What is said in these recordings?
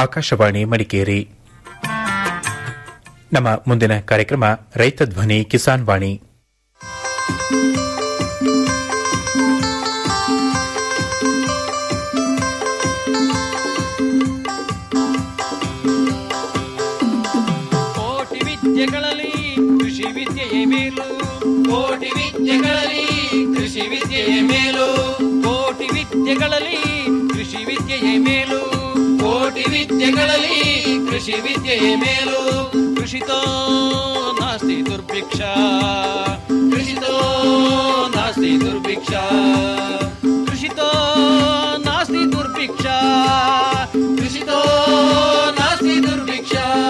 ಆಕಾಶವಾಣಿ ಮಡಿಕೇರಿ ನಮ್ಮ ಮುಂದಿನ ಕಾರ್ಯಕ್ರಮ ರೈತ ಧ್ವನಿ ಕಿಸಾನ್ ವಾಣಿ ಕೋಟಿ ವಿದ್ಯೆಗಳಲ್ಲಿ ಕೃಷಿ ವಿದ್ಯೆಯೇ ಮೇಲು ಕೋಟಿ ವಿದ್ಯೆಗಳಲ್ಲಿ ಕೃಷಿ ವಿದ್ಯೆಯೇ ಮೇಲು ಕೋಟಿ ವಿದ್ಯೆಗಳಲ್ಲಿ ಕೃಷಿ ವಿದ್ಯೆಯೇ ಮೇಲು ಕೋಟಿ ವಿದ್ಯೆಗಳಲ್ಲಿ ಕೃಷಿ ವಿದ್ಯೆಯೇ ಮೇಲು ಕೃಷಿತೋ ನಾಸ್ತಿ ದುರ್ಭಿಕ್ಷ ಕೃಷಿತೋ ನಾಸ್ತಿ ದುರ್ಭಿಕ್ಷ ಕೃಷಿತೋ ನಾಸ್ತಿ ದುರ್ಭಿಕ್ಷ ಕೃಷಿತೋ ನಾಸ್ತಿ ದುರ್ಭಿಕ್ಷ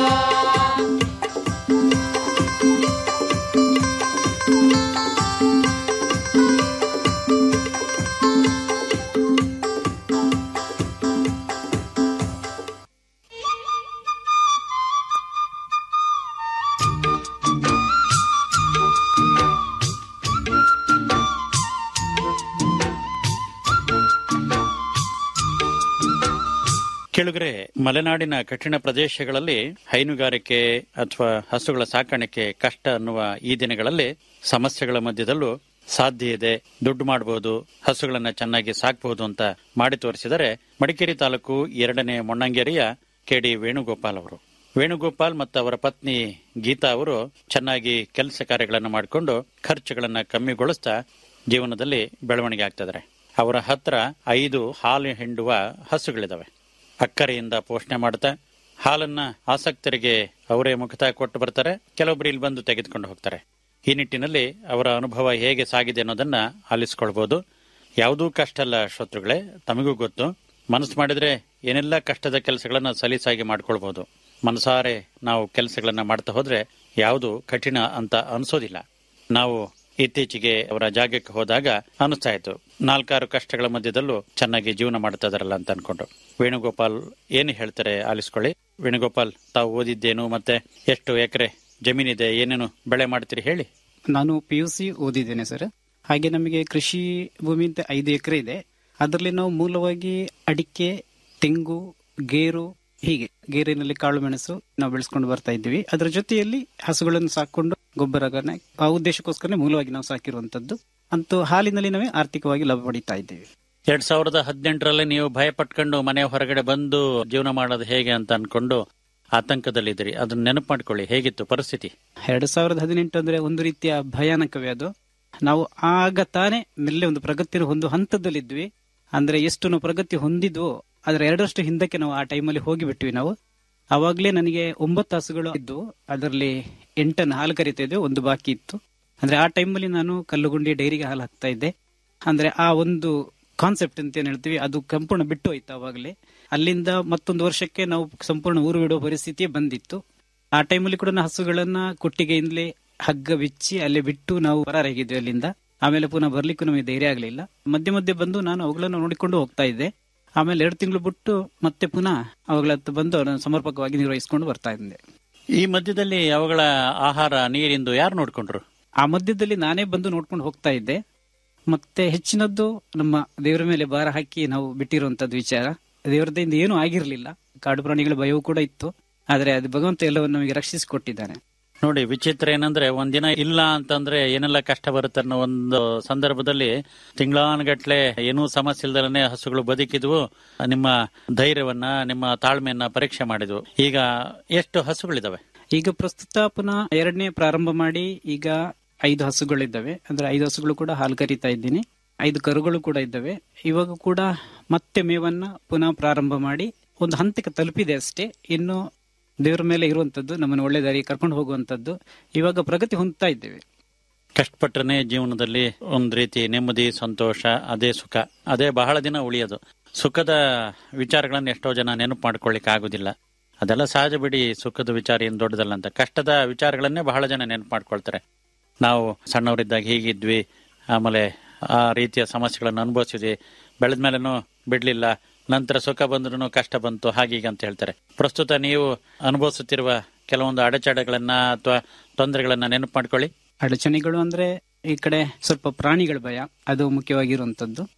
ಕೆಳಗರೆ ಮಲೆನಾಡಿನ ಕಠಿಣ ಪ್ರದೇಶಗಳಲ್ಲಿ ಹೈನುಗಾರಿಕೆ ಅಥವಾ ಹಸುಗಳ ಸಾಕಾಣಿಕೆ ಕಷ್ಟ ಅನ್ನುವ ಈ ದಿನಗಳಲ್ಲಿ ಸಮಸ್ಯೆಗಳ ಮಧ್ಯದಲ್ಲೂ ಸಾಧ್ಯ ಇದೆ ದುಡ್ಡು ಮಾಡಬಹುದು ಹಸುಗಳನ್ನ ಚೆನ್ನಾಗಿ ಸಾಕಬಹುದು ಅಂತ ಮಾಡಿ ತೋರಿಸಿದರೆ ಮಡಿಕೇರಿ ತಾಲೂಕು ಎರಡನೇ ಮೊಣ್ಣಂಗೇರಿಯ ಕೆಡಿ ವೇಣುಗೋಪಾಲ್ ಅವರು ವೇಣುಗೋಪಾಲ್ ಮತ್ತು ಅವರ ಪತ್ನಿ ಗೀತಾ ಅವರು ಚೆನ್ನಾಗಿ ಕೆಲಸ ಕಾರ್ಯಗಳನ್ನು ಮಾಡಿಕೊಂಡು ಖರ್ಚುಗಳನ್ನ ಕಮ್ಮಿಗೊಳಿಸ್ತಾ ಜೀವನದಲ್ಲಿ ಬೆಳವಣಿಗೆ ಆಗ್ತಿದ್ದಾರೆ ಅವರ ಹತ್ರ ಐದು ಹಾಲು ಹಿಂಡುವ ಹಸುಗಳಿದಾವೆ ಅಕ್ಕರೆಯಿಂದ ಪೋಷಣೆ ಮಾಡ್ತಾ ಹಾಲನ್ನ ಆಸಕ್ತರಿಗೆ ಅವರೇ ಮುಖತ ಕೊಟ್ಟು ಬರ್ತಾರೆ ಕೆಲವೊಬ್ರು ಇಲ್ಲಿ ಬಂದು ತೆಗೆದುಕೊಂಡು ಹೋಗ್ತಾರೆ ಈ ನಿಟ್ಟಿನಲ್ಲಿ ಅವರ ಅನುಭವ ಹೇಗೆ ಸಾಗಿದೆ ಅನ್ನೋದನ್ನ ಆಲಿಸ್ಕೊಳ್ಬಹುದು ಯಾವುದೂ ಕಷ್ಟ ಅಲ್ಲ ಶ್ರೋತೃಗಳೇ ತಮಗೂ ಗೊತ್ತು ಮನಸ್ಸು ಮಾಡಿದ್ರೆ ಏನೆಲ್ಲ ಕಷ್ಟದ ಕೆಲಸಗಳನ್ನ ಸಲೀಸಾಗಿ ಮಾಡ್ಕೊಳ್ಬಹುದು ಮನಸಾರೆ ನಾವು ಕೆಲಸಗಳನ್ನ ಮಾಡ್ತಾ ಹೋದ್ರೆ ಯಾವುದು ಕಠಿಣ ಅಂತ ಅನ್ಸೋದಿಲ್ಲ ನಾವು ಇತ್ತೀಚೆಗೆ ಅವರ ಜಾಗಕ್ಕೆ ಹೋದಾಗ ಅನಿಸ್ತಾ ಇತ್ತು ನಾಲ್ಕಾರು ಕಷ್ಟಗಳ ಮಧ್ಯದಲ್ಲೂ ಚೆನ್ನಾಗಿ ಜೀವನ ಮಾಡ್ತಾ ಇದಾರಲ್ಲ ಅಂತ ಅನ್ಕೊಂಡು ವೇಣುಗೋಪಾಲ್ ಏನು ಹೇಳ್ತಾರೆ ಆಲಿಸ್ಕೊಳ್ಳಿ ವೇಣುಗೋಪಾಲ್ ತಾವು ಓದಿದ್ದೇನು ಮತ್ತೆ ಎಷ್ಟು ಎಕರೆ ಜಮೀನಿದೆ ಏನೇನು ಬೆಳೆ ಮಾಡ್ತೀರಿ ಹೇಳಿ ನಾನು ಪಿ ಯು ಸಿ ಓದಿದ್ದೇನೆ ಸರ್ ಹಾಗೆ ನಮಗೆ ಕೃಷಿ ಭೂಮಿ ಅಂತ ಐದು ಎಕರೆ ಇದೆ ಅದರಲ್ಲಿ ನಾವು ಮೂಲವಾಗಿ ಅಡಿಕೆ ತೆಂಗು ಗೇರು ಹೀಗೆ ಗೇರಿನಲ್ಲಿ ಕಾಳು ಮೆಣಸು ನಾವು ಬೆಳೆಸ್ಕೊಂಡು ಬರ್ತಾ ಇದ್ದೀವಿ ಅದರ ಜೊತೆಯಲ್ಲಿ ಹಸುಗಳನ್ನು ಸಾಕೊಂಡು ಗೊಬ್ಬರಗಳನ್ನ ಆ ಉದ್ದೇಶಕ್ಕೋಸ್ಕರ ಮೂಲವಾಗಿ ನಾವು ಸಾಕಿರುವಂತದ್ದು ಅಂತೂ ಹಾಲಿನಲ್ಲಿ ನಾವೇ ಆರ್ಥಿಕವಾಗಿ ಲಾಭ ಪಡಿತಾ ಇದ್ದೀವಿ ಎರಡ್ ಸಾವಿರದ ಹದಿನೆಂಟರಲ್ಲಿ ನೀವು ಭಯ ಪಟ್ಕೊಂಡು ಮನೆ ಹೊರಗಡೆ ಬಂದು ಜೀವನ ಮಾಡೋದು ಹೇಗೆ ಅಂತ ಅನ್ಕೊಂಡು ಆತಂಕದಲ್ಲಿದ್ದೀರಿ ಅದನ್ನ ನೆನಪು ಮಾಡ್ಕೊಳ್ಳಿ ಹೇಗಿತ್ತು ಪರಿಸ್ಥಿತಿ ಎರಡ್ ಸಾವಿರದ ಹದಿನೆಂಟು ಅಂದ್ರೆ ಒಂದು ರೀತಿಯ ಭಯಾನಕವೇ ಅದು ನಾವು ಆಗ ತಾನೇ ಮೆಲ್ಲೆ ಒಂದು ಪ್ರಗತಿಯನ್ನು ಒಂದು ಹಂತದಲ್ಲಿದ್ವಿ ಅಂದ್ರೆ ಎಷ್ಟು ನಾವು ಪ್ರಗತಿ ಹೊಂದಿದ್ವೋ ಅದರ ಎರಡರಷ್ಟು ಹಿಂದಕ್ಕೆ ನಾವು ಆ ಟೈಮಲ್ಲಿ ಹೋಗಿಬಿಟ್ವಿ ನಾವು ಅವಾಗ್ಲೇ ನನಗೆ ಒಂಬತ್ತು ಹಸುಗಳು ಇದ್ದು ಅದರಲ್ಲಿ ಎಂಟನ್ನು ಹಾಲು ಕರಿತಾ ಇದ್ವಿ ಒಂದು ಬಾಕಿ ಇತ್ತು ಅಂದ್ರೆ ಆ ಟೈಮಲ್ಲಿ ನಾನು ಕಲ್ಲುಗುಂಡಿ ಡೈರಿಗೆ ಹಾಲು ಹಾಕ್ತಾ ಇದ್ದೆ ಅಂದ್ರೆ ಆ ಒಂದು ಕಾನ್ಸೆಪ್ಟ್ ಅಂತ ಏನ್ ಹೇಳ್ತೀವಿ ಅದು ಸಂಪೂರ್ಣ ಬಿಟ್ಟು ಹೋಯ್ತು ಅವಾಗಲೇ ಅಲ್ಲಿಂದ ಮತ್ತೊಂದು ವರ್ಷಕ್ಕೆ ನಾವು ಸಂಪೂರ್ಣ ಊರು ಬಿಡುವ ಪರಿಸ್ಥಿತಿ ಬಂದಿತ್ತು ಆ ಟೈಮಲ್ಲಿ ಕೂಡ ನಾವು ಹಸುಗಳನ್ನ ಕೊಟ್ಟಿಗೆಯಿಂದಲೇ ಹಗ್ಗ ಬಿಚ್ಚಿ ಅಲ್ಲೇ ಬಿಟ್ಟು ನಾವು ಹೊರಗಿದ್ವಿ ಅಲ್ಲಿಂದ ಆಮೇಲೆ ಪುನಃ ಬರ್ಲಿಕ್ಕೂ ನಮಗೆ ಧೈರ್ಯ ಆಗಲಿಲ್ಲ ಮಧ್ಯೆ ಮಧ್ಯೆ ಬಂದು ನಾನು ಅವುಗಳನ್ನು ನೋಡಿಕೊಂಡು ಹೋಗ್ತಾ ಇದ್ದೆ ಆಮೇಲೆ ಎರಡು ತಿಂಗಳು ಬಿಟ್ಟು ಮತ್ತೆ ಪುನಃ ಅವುಗಳ ಹತ್ರ ಬಂದು ಅವರನ್ನು ಸಮರ್ಪಕವಾಗಿ ನಿರ್ವಹಿಸಿಕೊಂಡು ಬರ್ತಾ ಇದ್ದೆ ಈ ಮಧ್ಯದಲ್ಲಿ ಅವುಗಳ ಆಹಾರ ನೀರಿಂದು ಯಾರು ನೋಡ್ಕೊಂಡ್ರು ಆ ಮಧ್ಯದಲ್ಲಿ ನಾನೇ ಬಂದು ನೋಡ್ಕೊಂಡು ಹೋಗ್ತಾ ಇದ್ದೆ ಮತ್ತೆ ಹೆಚ್ಚಿನದ್ದು ನಮ್ಮ ದೇವರ ಮೇಲೆ ಭಾರ ಹಾಕಿ ನಾವು ಬಿಟ್ಟಿರುವಂತದ್ದು ವಿಚಾರ ದೇವರದಿಂದ ಏನೂ ಆಗಿರಲಿಲ್ಲ ಕಾಡು ಪ್ರಾಣಿಗಳ ಭಯವೂ ಕೂಡ ಇತ್ತು ಆದ್ರೆ ಅದು ಭಗವಂತ ಎಲ್ಲವನ್ನು ನಮಗೆ ರಕ್ಷಿಸಿಕೊಟ್ಟಿದ್ದಾನೆ ನೋಡಿ ವಿಚಿತ್ರ ಏನಂದ್ರೆ ಒಂದಿನ ಇಲ್ಲ ಅಂತಂದ್ರೆ ಏನೆಲ್ಲ ಕಷ್ಟ ಬರುತ್ತೆ ಅನ್ನೋ ಒಂದು ಸಂದರ್ಭದಲ್ಲಿ ತಿಂಗಳಾನುಗಟ್ಲೆ ಏನೂ ಸಮಸ್ಯೆ ಇಲ್ದಲೇ ಹಸುಗಳು ಬದುಕಿದ್ವು ನಿಮ್ಮ ಧೈರ್ಯವನ್ನ ನಿಮ್ಮ ತಾಳ್ಮೆಯನ್ನ ಪರೀಕ್ಷೆ ಮಾಡಿದ್ವು ಈಗ ಎಷ್ಟು ಹಸುಗಳಿದಾವೆ ಈಗ ಪ್ರಸ್ತುತ ಪುನಃ ಎರಡನೇ ಪ್ರಾರಂಭ ಮಾಡಿ ಈಗ ಐದು ಹಸುಗಳಿದ್ದಾವೆ ಅಂದ್ರೆ ಐದು ಹಸುಗಳು ಕೂಡ ಹಾಲು ಕರಿತಾ ಇದ್ದೀನಿ ಐದು ಕರುಗಳು ಕೂಡ ಇದ್ದಾವೆ ಇವಾಗ ಕೂಡ ಮತ್ತೆ ಮೇವನ್ನ ಪುನಃ ಪ್ರಾರಂಭ ಮಾಡಿ ಒಂದು ಹಂತಕ್ಕೆ ತಲುಪಿದೆ ಅಷ್ಟೇ ಇನ್ನು ದೇವರ ಮೇಲೆ ಇರುವಂತದ್ದು ನಮ್ಮನ್ನು ಒಳ್ಳೆ ದಾರಿ ಕರ್ಕೊಂಡು ಹೋಗುವಂತದ್ದು ಇವಾಗ ಪ್ರಗತಿ ಹೊಂದ್ತಾ ಇದ್ದೇವೆ ಕಷ್ಟಪಟ್ಟರೆ ಜೀವನದಲ್ಲಿ ಒಂದ್ ರೀತಿ ನೆಮ್ಮದಿ ಸಂತೋಷ ಅದೇ ಸುಖ ಅದೇ ಬಹಳ ದಿನ ಉಳಿಯೋದು ಸುಖದ ವಿಚಾರಗಳನ್ನ ಎಷ್ಟೋ ಜನ ನೆನಪು ಮಾಡ್ಕೊಳ್ಳಿಕ್ ಆಗುದಿಲ್ಲ ಅದೆಲ್ಲ ಸಹಜ ಬಿಡಿ ಸುಖದ ವಿಚಾರ ಏನ್ ದೊಡ್ಡದಲ್ಲ ಅಂತ ಕಷ್ಟದ ವಿಚಾರಗಳನ್ನೇ ಬಹಳ ಜನ ನೆನಪು ಮಾಡ್ಕೊಳ್ತಾರೆ ನಾವು ಸಣ್ಣವರಿದ್ದಾಗ ಹೀಗಿದ್ವಿ ಆಮೇಲೆ ಆ ರೀತಿಯ ಸಮಸ್ಯೆಗಳನ್ನು ಅನುಭವಿಸಿದ್ವಿ ಬೆಳೆದ ಮೇಲೆನೂ ಬಿಡ್ಲಿಲ್ಲ ನಂತರ ಸುಖ ಬಂದ್ರು ಕಷ್ಟ ಬಂತು ಹಾಗೀಗ ಅಂತ ಹೇಳ್ತಾರೆ ಪ್ರಸ್ತುತ ನೀವು ಅನುಭವಿಸುತ್ತಿರುವ ಕೆಲವೊಂದು ಅಡೆಚಡೆಗಳನ್ನ ಅಥವಾ ತೊಂದರೆಗಳನ್ನ ನೆನಪು ಮಾಡ್ಕೊಳ್ಳಿ ಅಡಚಣೆಗಳು ಅಂದ್ರೆ ಈ ಕಡೆ ಸ್ವಲ್ಪ ಪ್ರಾಣಿಗಳ ಭಯ ಅದು ಮುಖ್ಯವಾಗಿರುವಂತದ್ದು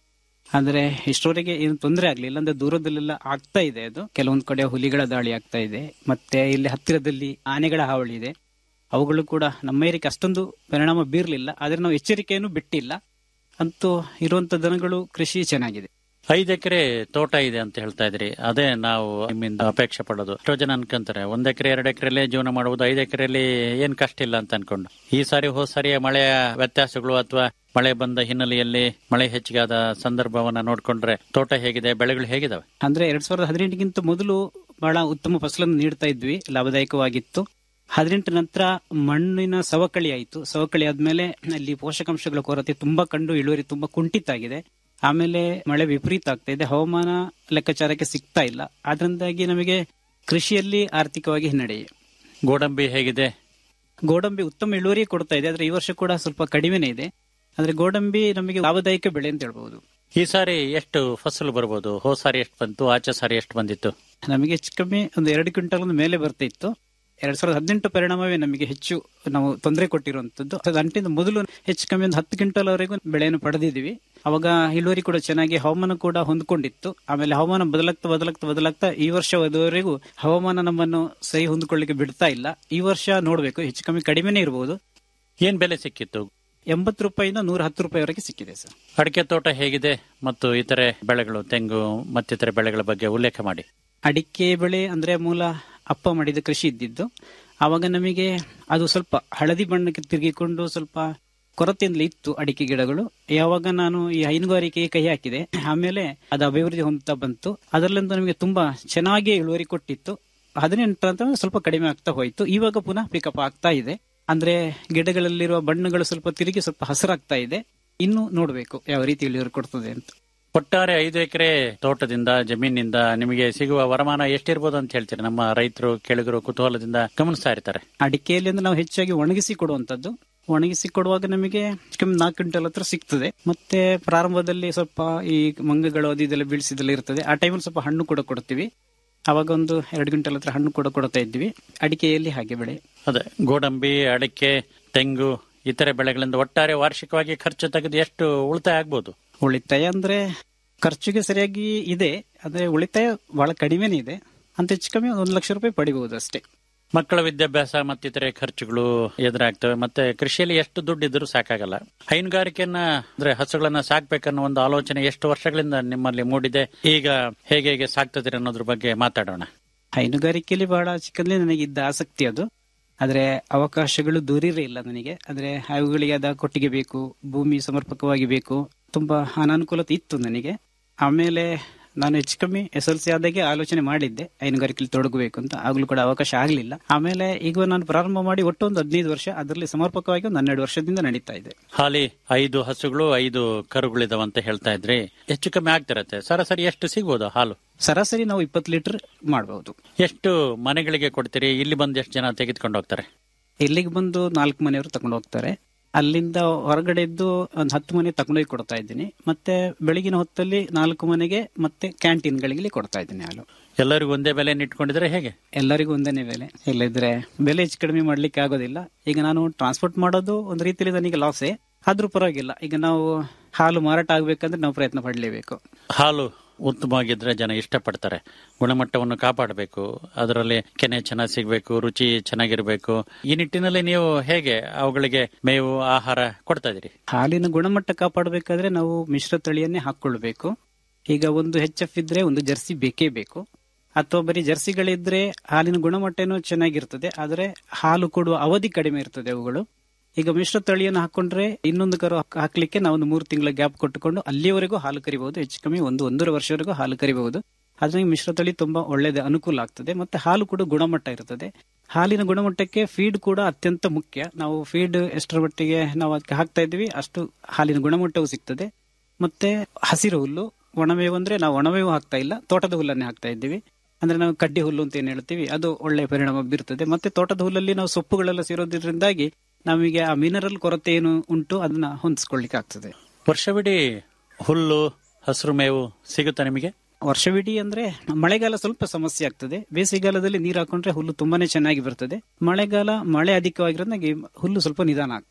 ಆದ್ರೆ ಇಷ್ಟರವರೆಗೆ ಏನು ತೊಂದರೆ ಆಗ್ಲಿಲ್ಲ ಅಂದ್ರೆ ದೂರದಲ್ಲೆಲ್ಲ ಆಗ್ತಾ ಇದೆ ಅದು ಕೆಲವೊಂದು ಕಡೆ ಹುಲಿಗಳ ದಾಳಿ ಆಗ್ತಾ ಇದೆ ಮತ್ತೆ ಇಲ್ಲಿ ಹತ್ತಿರದಲ್ಲಿ ಆನೆಗಳ ಹಾವಳಿ ಇದೆ ಅವುಗಳು ಕೂಡ ನಮ್ಮ ಏರಿಕೆ ಅಷ್ಟೊಂದು ಪರಿಣಾಮ ಬೀರ್ಲಿಲ್ಲ ಆದ್ರೆ ನಾವು ಎಚ್ಚರಿಕೆಯನ್ನು ಬಿಟ್ಟಿಲ್ಲ ಅಂತೂ ಇರುವಂತ ದನಗಳು ಕೃಷಿ ಚೆನ್ನಾಗಿದೆ ಐದು ಎಕರೆ ತೋಟ ಇದೆ ಅಂತ ಹೇಳ್ತಾ ಇದ್ರಿ ಅದೇ ನಾವು ನಿಮ್ಮಿಂದ ಅಪೇಕ್ಷೆ ಪಡೋದು ಎಷ್ಟೋ ಜನ ಅನ್ಕೊಂತಾರೆ ಒಂದ್ ಎಕರೆ ಎರಡು ಎಕರೆಲ್ಲೇ ಜೀವನ ಮಾಡುವುದು ಐದು ಎಕರೆಯಲ್ಲಿ ಏನ್ ಕಷ್ಟ ಇಲ್ಲ ಅಂತ ಅನ್ಕೊಂಡು ಈ ಸಾರಿ ಹೋದ್ ಸಾರಿ ಮಳೆಯ ವ್ಯತ್ಯಾಸಗಳು ಅಥವಾ ಮಳೆ ಬಂದ ಹಿನ್ನೆಲೆಯಲ್ಲಿ ಮಳೆ ಹೆಚ್ಚಿಗಾದ ಸಂದರ್ಭವನ್ನ ನೋಡ್ಕೊಂಡ್ರೆ ತೋಟ ಹೇಗಿದೆ ಬೆಳೆಗಳು ಹೇಗಿದಾವೆ ಅಂದ್ರೆ ಎರಡ್ ಸಾವಿರದ ಹದಿನೆಂಟಕ್ಕಿಂತ ಮೊದಲು ಬಹಳ ಉತ್ತಮ ಫಸಲನ್ನು ನೀಡ್ತಾ ಇದ್ವಿ ಲಾಭದಾಯಕವಾಗಿತ್ತು ಹದಿನೆಂಟು ನಂತರ ಮಣ್ಣಿನ ಸವಕಳಿ ಆಯಿತು ಸವಕಳಿ ಆದ್ಮೇಲೆ ಅಲ್ಲಿ ಪೋಷಕಾಂಶಗಳ ಕೊರತೆ ತುಂಬಾ ಕಂಡು ಇಳುವರಿ ತುಂಬಾ ಕುಂಠಿತ ಆಗಿದೆ ಆಮೇಲೆ ಮಳೆ ವಿಪರೀತ ಆಗ್ತಾ ಇದೆ ಹವಾಮಾನ ಲೆಕ್ಕಾಚಾರಕ್ಕೆ ಸಿಗ್ತಾ ಇಲ್ಲ ಅದರಿಂದಾಗಿ ನಮಗೆ ಕೃಷಿಯಲ್ಲಿ ಆರ್ಥಿಕವಾಗಿ ಹಿನ್ನಡೆ ಗೋಡಂಬಿ ಹೇಗಿದೆ ಗೋಡಂಬಿ ಉತ್ತಮ ಇಳುವರಿ ಕೊಡ್ತಾ ಇದೆ ಆದ್ರೆ ಈ ವರ್ಷ ಕೂಡ ಸ್ವಲ್ಪ ಕಡಿಮೆನೇ ಇದೆ ಆದ್ರೆ ಗೋಡಂಬಿ ನಮಗೆ ಲಾಭದಾಯಕ ಬೆಳೆ ಅಂತ ಹೇಳ್ಬಹುದು ಈ ಸಾರಿ ಎಷ್ಟು ಫಸಲು ಬರ್ಬೋದು ಹೋ ಸಾರಿ ಎಷ್ಟು ಬಂತು ಆಚೆ ಸಾರಿ ಎಷ್ಟು ಬಂದಿತ್ತು ನಮಗೆ ಹೆಚ್ಚು ಕಮ್ಮಿ ಒಂದು ಎರಡು ಕ್ವಿಂಟಲ್ ಒಂದು ಮೇಲೆ ಬರ್ತಾ ಇತ್ತು ಎರಡ್ ಸಾವಿರದ ಹದಿನೆಂಟು ಪರಿಣಾಮವೇ ನಮಗೆ ಹೆಚ್ಚು ನಾವು ತೊಂದರೆ ಕೊಟ್ಟಿರುವಂತದ್ದು ಅದು ಅಂಟಿಂದ ಮೊದಲು ಹೆಚ್ಚು ಕಮ್ಮಿ ಒಂದು ಹತ್ತು ಕ್ವಿಂಟಲ್ ವರೆಗೂ ಬೆಳೆಯನ್ನು ಪಡೆದಿದ್ದೀವಿ ಅವಾಗ ಇಳುವರಿ ಕೂಡ ಚೆನ್ನಾಗಿ ಹವಾಮಾನ ಕೂಡ ಹೊಂದ್ಕೊಂಡಿತ್ತು ಆಮೇಲೆ ಹವಾಮಾನ ಬದಲಾಗ್ತಾ ಬದಲಾಗ್ತಾ ಬದಲಾಗ್ತಾ ಈ ವರ್ಷದವರೆಗೂ ಹವಾಮಾನ ನಮ್ಮನ್ನು ಸರಿ ಹೊಂದ್ಕೊಳ್ಳಿಕ್ಕೆ ಬಿಡ್ತಾ ಇಲ್ಲ ಈ ವರ್ಷ ನೋಡ್ಬೇಕು ಹೆಚ್ಚು ಕಮ್ಮಿ ಕಡಿಮೆನೇ ಇರಬಹುದು ಏನ್ ಬೆಲೆ ಸಿಕ್ಕಿತ್ತು ಎಂಬತ್ತು ರೂಪಾಯಿಂದ ನೂರ ಹತ್ತು ರೂಪಾಯಿವರೆಗೆ ಸಿಕ್ಕಿದೆ ಸರ್ ಅಡಿಕೆ ತೋಟ ಹೇಗಿದೆ ಮತ್ತು ಇತರೆ ಬೆಳೆಗಳು ತೆಂಗು ಮತ್ತಿತರೆ ಬೆಳೆಗಳ ಬಗ್ಗೆ ಉಲ್ಲೇಖ ಮಾಡಿ ಅಡಿಕೆ ಬೆಳೆ ಅಂದ್ರೆ ಮೂಲ ಅಪ್ಪ ಮಾಡಿದ ಕೃಷಿ ಇದ್ದಿದ್ದು ಆವಾಗ ನಮಗೆ ಅದು ಸ್ವಲ್ಪ ಹಳದಿ ಬಣ್ಣಕ್ಕೆ ತಿರುಗಿಕೊಂಡು ಸ್ವಲ್ಪ ಕೊರತೆಯಿಂದಲೇ ಇತ್ತು ಅಡಿಕೆ ಗಿಡಗಳು ಯಾವಾಗ ನಾನು ಈ ಹೈನುಗಾರಿಕೆಗೆ ಕೈ ಹಾಕಿದೆ ಆಮೇಲೆ ಅದು ಅಭಿವೃದ್ಧಿ ಹೊಂದುತ್ತಾ ಬಂತು ಅದರಲ್ಲಿಂದ ನಮಗೆ ತುಂಬಾ ಚೆನ್ನಾಗಿ ಇಳುವರಿ ಕೊಟ್ಟಿತ್ತು ಹದಿನೆಂಟರ ನಂತರ ಸ್ವಲ್ಪ ಕಡಿಮೆ ಆಗ್ತಾ ಹೋಯಿತು ಇವಾಗ ಪುನಃ ಪಿಕಪ್ ಆಗ್ತಾ ಇದೆ ಅಂದ್ರೆ ಗಿಡಗಳಲ್ಲಿರುವ ಬಣ್ಣಗಳು ಸ್ವಲ್ಪ ತಿರುಗಿ ಸ್ವಲ್ಪ ಹಸಿರಾಗ್ತಾ ಇದೆ ಇನ್ನು ನೋಡ್ಬೇಕು ಯಾವ ರೀತಿ ಇಳುವರಿ ಕೊಡ್ತದೆ ಅಂತ ಒಟ್ಟಾರೆ ಐದು ಎಕರೆ ತೋಟದಿಂದ ಜಮೀನಿನಿಂದ ನಿಮಗೆ ಸಿಗುವ ವರಮಾನ ಎಷ್ಟಿರ್ಬೋದು ಅಂತ ಹೇಳ್ತೀರಿ ನಮ್ಮ ರೈತರು ಕೆಳಗರು ಕುತೂಹಲದಿಂದ ಗಮನಿಸ್ತಾ ಇರ್ತಾರೆ ಅಡಿಕೆಯಲ್ಲಿ ಅಂದ್ರೆ ನಾವು ಹೆಚ್ಚಾಗಿ ಒಣಗಿಸಿ ಕೊಡುವಂತದ್ದು ಒಣಗಿಸಿ ಕೊಡುವಾಗ ನಮಗೆ ಕಮ್ಮಿ ನಾಲ್ಕು ಕ್ವಿಂಟಲ್ ಹತ್ರ ಸಿಗ್ತದೆ ಮತ್ತೆ ಪ್ರಾರಂಭದಲ್ಲಿ ಸ್ವಲ್ಪ ಈ ಮಂಗಗಳು ಅದು ಇದೆಲ್ಲ ಬೀಳಿಸಿದೆಲ್ಲ ಇರ್ತದೆ ಆ ಟೈಮಲ್ಲಿ ಸ್ವಲ್ಪ ಹಣ್ಣು ಕೂಡ ಕೊಡ್ತೀವಿ ಅವಾಗ ಒಂದು ಎರಡು ಕ್ವಿಂಟಲ್ ಹತ್ರ ಹಣ್ಣು ಕೂಡ ಕೊಡ್ತಾ ಇದ್ವಿ ಅಡಿಕೆಯಲ್ಲಿ ಹಾಗೆ ಬೆಳೆ ಅದೇ ಗೋಡಂಬಿ ಅಡಿಕೆ ತೆಂಗು ಇತರೆ ಬೆಳೆಗಳಿಂದ ಒಟ್ಟಾರೆ ವಾರ್ಷಿಕವಾಗಿ ಖರ್ಚು ತೆಗೆದು ಎಷ್ಟು ಉಳಿತಾಯ ಆಗ್ಬೋದು ಉಳಿತಾಯ ಅಂದ್ರೆ ಖರ್ಚಿಗೆ ಸರಿಯಾಗಿ ಇದೆ ಆದ್ರೆ ಉಳಿತಾಯ ಬಹಳ ಕಡಿಮೆನೇ ಇದೆ ಅಂತ ಹೆಚ್ಚು ಕಮ್ಮಿ ಒಂದು ಲಕ್ಷ ರೂಪಾಯಿ ಪಡಿಬಹುದು ಅಷ್ಟೇ ಮಕ್ಕಳ ವಿದ್ಯಾಭ್ಯಾಸ ಮತ್ತಿತರೆ ಖರ್ಚುಗಳು ಎದುರಾಗ್ತವೆ ಮತ್ತೆ ಕೃಷಿಯಲ್ಲಿ ಎಷ್ಟು ದುಡ್ಡು ಇದ್ರೂ ಸಾಕಾಗಲ್ಲ ಹೈನುಗಾರಿಕೆಯನ್ನ ಅಂದ್ರೆ ಹಸುಗಳನ್ನ ಸಾಕ್ಬೇಕನ್ನೋ ಒಂದು ಆಲೋಚನೆ ಎಷ್ಟು ವರ್ಷಗಳಿಂದ ನಿಮ್ಮಲ್ಲಿ ಮೂಡಿದೆ ಈಗ ಹೇಗೆ ಹೇಗೆ ಸಾಕ್ತದಿರ ಅನ್ನೋದ್ರ ಬಗ್ಗೆ ಮಾತಾಡೋಣ ಹೈನುಗಾರಿಕೆಯಲ್ಲಿ ಬಹಳ ಚಿಕ್ಕಂದಲೇ ನನಗೆ ಇದ್ದ ಆಸಕ್ತಿ ಅದು ಆದ್ರೆ ಅವಕಾಶಗಳು ದೂರಿರೇ ಇಲ್ಲ ನನಗೆ ಆದ್ರೆ ಅವುಗಳಿಗೆ ಅದ ಕೊಟ್ಟಿಗೆ ಬೇಕು ಭೂಮಿ ಸಮರ್ಪಕವಾಗಿ ಬೇಕು ತುಂಬಾ ಅನಾನುಕೂಲತೆ ಇತ್ತು ನನಗೆ ಆಮೇಲೆ ನಾನು ಹೆಚ್ಚು ಕಮ್ಮಿ ಎಸ್ ಎಲ್ ಸಿ ಆದಾಗೆ ಆಲೋಚನೆ ಮಾಡಿದ್ದೆ ಹೈನುಗಾರಿಕೆಯಲ್ಲಿ ತೊಡಗಬೇಕು ಅಂತ ಆಗ್ಲೂ ಕೂಡ ಅವಕಾಶ ಆಗಲಿಲ್ಲ ಆಮೇಲೆ ಈಗ ನಾನು ಪ್ರಾರಂಭ ಮಾಡಿ ಒಟ್ಟು ಒಂದು ಹದಿನೈದು ವರ್ಷ ಅದರಲ್ಲಿ ಸಮರ್ಪಕವಾಗಿ ಒಂದು ಹನ್ನೆರಡು ವರ್ಷದಿಂದ ನಡೀತಾ ಇದೆ ಹಾಲಿ ಐದು ಹಸುಗಳು ಐದು ಕರುಗಳಿದಾವಂತ ಹೇಳ್ತಾ ಇದ್ರಿ ಹೆಚ್ಚು ಕಮ್ಮಿ ಆಗ್ತಿರತ್ತೆ ಸರಾಸರಿ ಎಷ್ಟು ಸಿಗ್ಬೋದು ಹಾಲು ಸರಾಸರಿ ನಾವು ಇಪ್ಪತ್ತು ಲೀಟರ್ ಮಾಡಬಹುದು ಎಷ್ಟು ಮನೆಗಳಿಗೆ ಕೊಡ್ತೀರಿ ಇಲ್ಲಿ ಬಂದು ಎಷ್ಟು ಜನ ತೆಗೆದುಕೊಂಡು ಹೋಗ್ತಾರೆ ಇಲ್ಲಿಗೆ ಬಂದು ನಾಲ್ಕು ಮನೆಯವರು ತಗೊಂಡು ಹೋಗ್ತಾರೆ ಅಲ್ಲಿಂದ ಹೊರಗಡೆ ಇದ್ದು ಒಂದು ಹತ್ತು ಮನೆ ತಗೊಂಡೋಗಿ ಕೊಡ್ತಾ ಇದ್ದೀನಿ ಮತ್ತೆ ಬೆಳಗಿನ ಹೊತ್ತಲ್ಲಿ ನಾಲ್ಕು ಮನೆಗೆ ಮತ್ತೆ ಕ್ಯಾಂಟೀನ್ಗಳಿಗೆ ಕೊಡ್ತಾ ಇದ್ದೀನಿ ಹಾಲು ಎಲ್ಲರಿಗೂ ಒಂದೇ ಬೆಲೆ ಇಟ್ಕೊಂಡಿದ್ರೆ ಹೇಗೆ ಎಲ್ಲರಿಗೂ ಒಂದೇನೇ ಬೆಲೆ ಇಲ್ಲದಿದ್ರೆ ಬೆಲೆ ಹೆಚ್ಚು ಕಡಿಮೆ ಮಾಡ್ಲಿಕ್ಕೆ ಆಗೋದಿಲ್ಲ ಈಗ ನಾನು ಟ್ರಾನ್ಸ್ಪೋರ್ಟ್ ಮಾಡೋದು ಒಂದು ರೀತಿಯಲ್ಲಿ ನನಗೆ ಲಾಸೇ ಆದ್ರೂ ಪರವಾಗಿಲ್ಲ ಈಗ ನಾವು ಹಾಲು ಮಾರಾಟ ಆಗ್ಬೇಕಂದ್ರೆ ನಾವು ಪ್ರಯತ್ನ ಪಡಲೇಬೇಕು ಹಾಲು ಉತ್ತಮವಾಗಿದ್ರೆ ಜನ ಇಷ್ಟಪಡ್ತಾರೆ ಗುಣಮಟ್ಟವನ್ನು ಕಾಪಾಡಬೇಕು ಅದರಲ್ಲಿ ಕೆನೆ ಚೆನ್ನಾಗಿ ಸಿಗಬೇಕು ರುಚಿ ಚೆನ್ನಾಗಿರ್ಬೇಕು ಈ ನಿಟ್ಟಿನಲ್ಲಿ ನೀವು ಹೇಗೆ ಅವುಗಳಿಗೆ ಮೇವು ಆಹಾರ ಕೊಡ್ತಾ ಇದೀರಿ ಹಾಲಿನ ಗುಣಮಟ್ಟ ಕಾಪಾಡಬೇಕಾದ್ರೆ ನಾವು ಮಿಶ್ರ ತಳಿಯನ್ನೇ ಹಾಕೊಳ್ಬೇಕು ಈಗ ಒಂದು ಹೆಚ್ ಎಫ್ ಇದ್ರೆ ಒಂದು ಜರ್ಸಿ ಬೇಕೇ ಬೇಕು ಅಥವಾ ಬರೀ ಜರ್ಸಿಗಳಿದ್ರೆ ಹಾಲಿನ ಗುಣಮಟ್ಟನೂ ಚೆನ್ನಾಗಿರ್ತದೆ ಆದರೆ ಹಾಲು ಕೊಡುವ ಅವಧಿ ಕಡಿಮೆ ಇರ್ತದೆ ಅವುಗಳು ಈಗ ಮಿಶ್ರ ತಳಿಯನ್ನು ಹಾಕೊಂಡ್ರೆ ಇನ್ನೊಂದು ಕರು ಹಾಕ್- ಹಾಕ್ಲಿಕ್ಕೆ ನಾವು ಒಂದು ಮೂರು ತಿಂಗಳ ಗ್ಯಾಪ್ ಕೊಟ್ಟುಕೊಂಡು ಅಲ್ಲಿಯವರೆಗೂ ಹಾಲು ಕರಿಬಹುದು ಹೆಚ್ಚು ಕಮ್ಮಿ ಒಂದು ಒಂದೂವರೆ ವರ್ಷವರೆಗೂ ಹಾಲು ಕರಿಬಹುದು ಆದ್ರೆ ಈ ಮಿಶ್ರ ತಳಿ ತುಂಬಾ ಒಳ್ಳೆಯದು ಅನುಕೂಲ ಆಗ್ತದೆ ಮತ್ತೆ ಹಾಲು ಕೂಡ ಗುಣಮಟ್ಟ ಇರ್ತದೆ ಹಾಲಿನ ಗುಣಮಟ್ಟಕ್ಕೆ ಫೀಡ್ ಕೂಡ ಅತ್ಯಂತ ಮುಖ್ಯ ನಾವು ಫೀಡ್ ಎಷ್ಟರ ಮಟ್ಟಿಗೆ ನಾವು ಅದಕ್ಕೆ ಹಾಕ್ತಾ ಇದ್ವಿ ಅಷ್ಟು ಹಾಲಿನ ಗುಣಮಟ್ಟವೂ ಸಿಗ್ತದೆ ಮತ್ತೆ ಹಸಿರು ಹುಲ್ಲು ಒಣಮೇವು ಅಂದ್ರೆ ನಾವು ಒಣಮೇವು ಹಾಕ್ತಾ ಇಲ್ಲ ತೋಟದ ಹುಲ್ಲನ್ನೇ ಹಾಕ್ತಾ ಇದ್ದೀವಿ ಅಂದ್ರೆ ನಾವು ಕಡ್ಡಿ ಹುಲ್ಲು ಅಂತ ಏನ್ ಹೇಳ್ತೀವಿ ಅದು ಒಳ್ಳೆ ಪರಿಣಾಮ ಬೀರ್ತದೆ ಮತ್ತೆ ತೋಟದ ಹುಲ್ಲಲ್ಲಿ ನಾವು ಸೊಪ್ಪುಗಳೆಲ್ಲ ಸೇರೋದ್ರಿಂದಾಗಿ ನಮಗೆ ಆ ಮಿನರಲ್ ಕೊರತೆ ಏನು ಉಂಟು ಅದನ್ನ ಹೊಂದಿಸ್ಕೊಳ್ಳಿಕ್ಕೆ ಆಗ್ತದೆ ವರ್ಷವಿಡೀ ಹುಲ್ಲು ಹಸಿರು ಮೇವು ಸಿಗುತ್ತಾ ನಿಮಗೆ ವರ್ಷವಿಡೀ ಅಂದ್ರೆ ಮಳೆಗಾಲ ಸ್ವಲ್ಪ ಸಮಸ್ಯೆ ಆಗ್ತದೆ ಬೇಸಿಗೆಗಾಲದಲ್ಲಿ ನೀರು ಹಾಕೊಂಡ್ರೆ ಹುಲ್ಲು ತುಂಬಾನೇ ಚೆನ್ನಾಗಿ ಬರ್ತದೆ ಮಳೆಗಾಲ ಮಳೆ ಅಧಿಕವಾಗಿರೋದ್ನಾಗೆ ಹುಲ್ಲು ಸ್ವಲ್ಪ ನಿಧಾನ ಆಗ್ತದೆ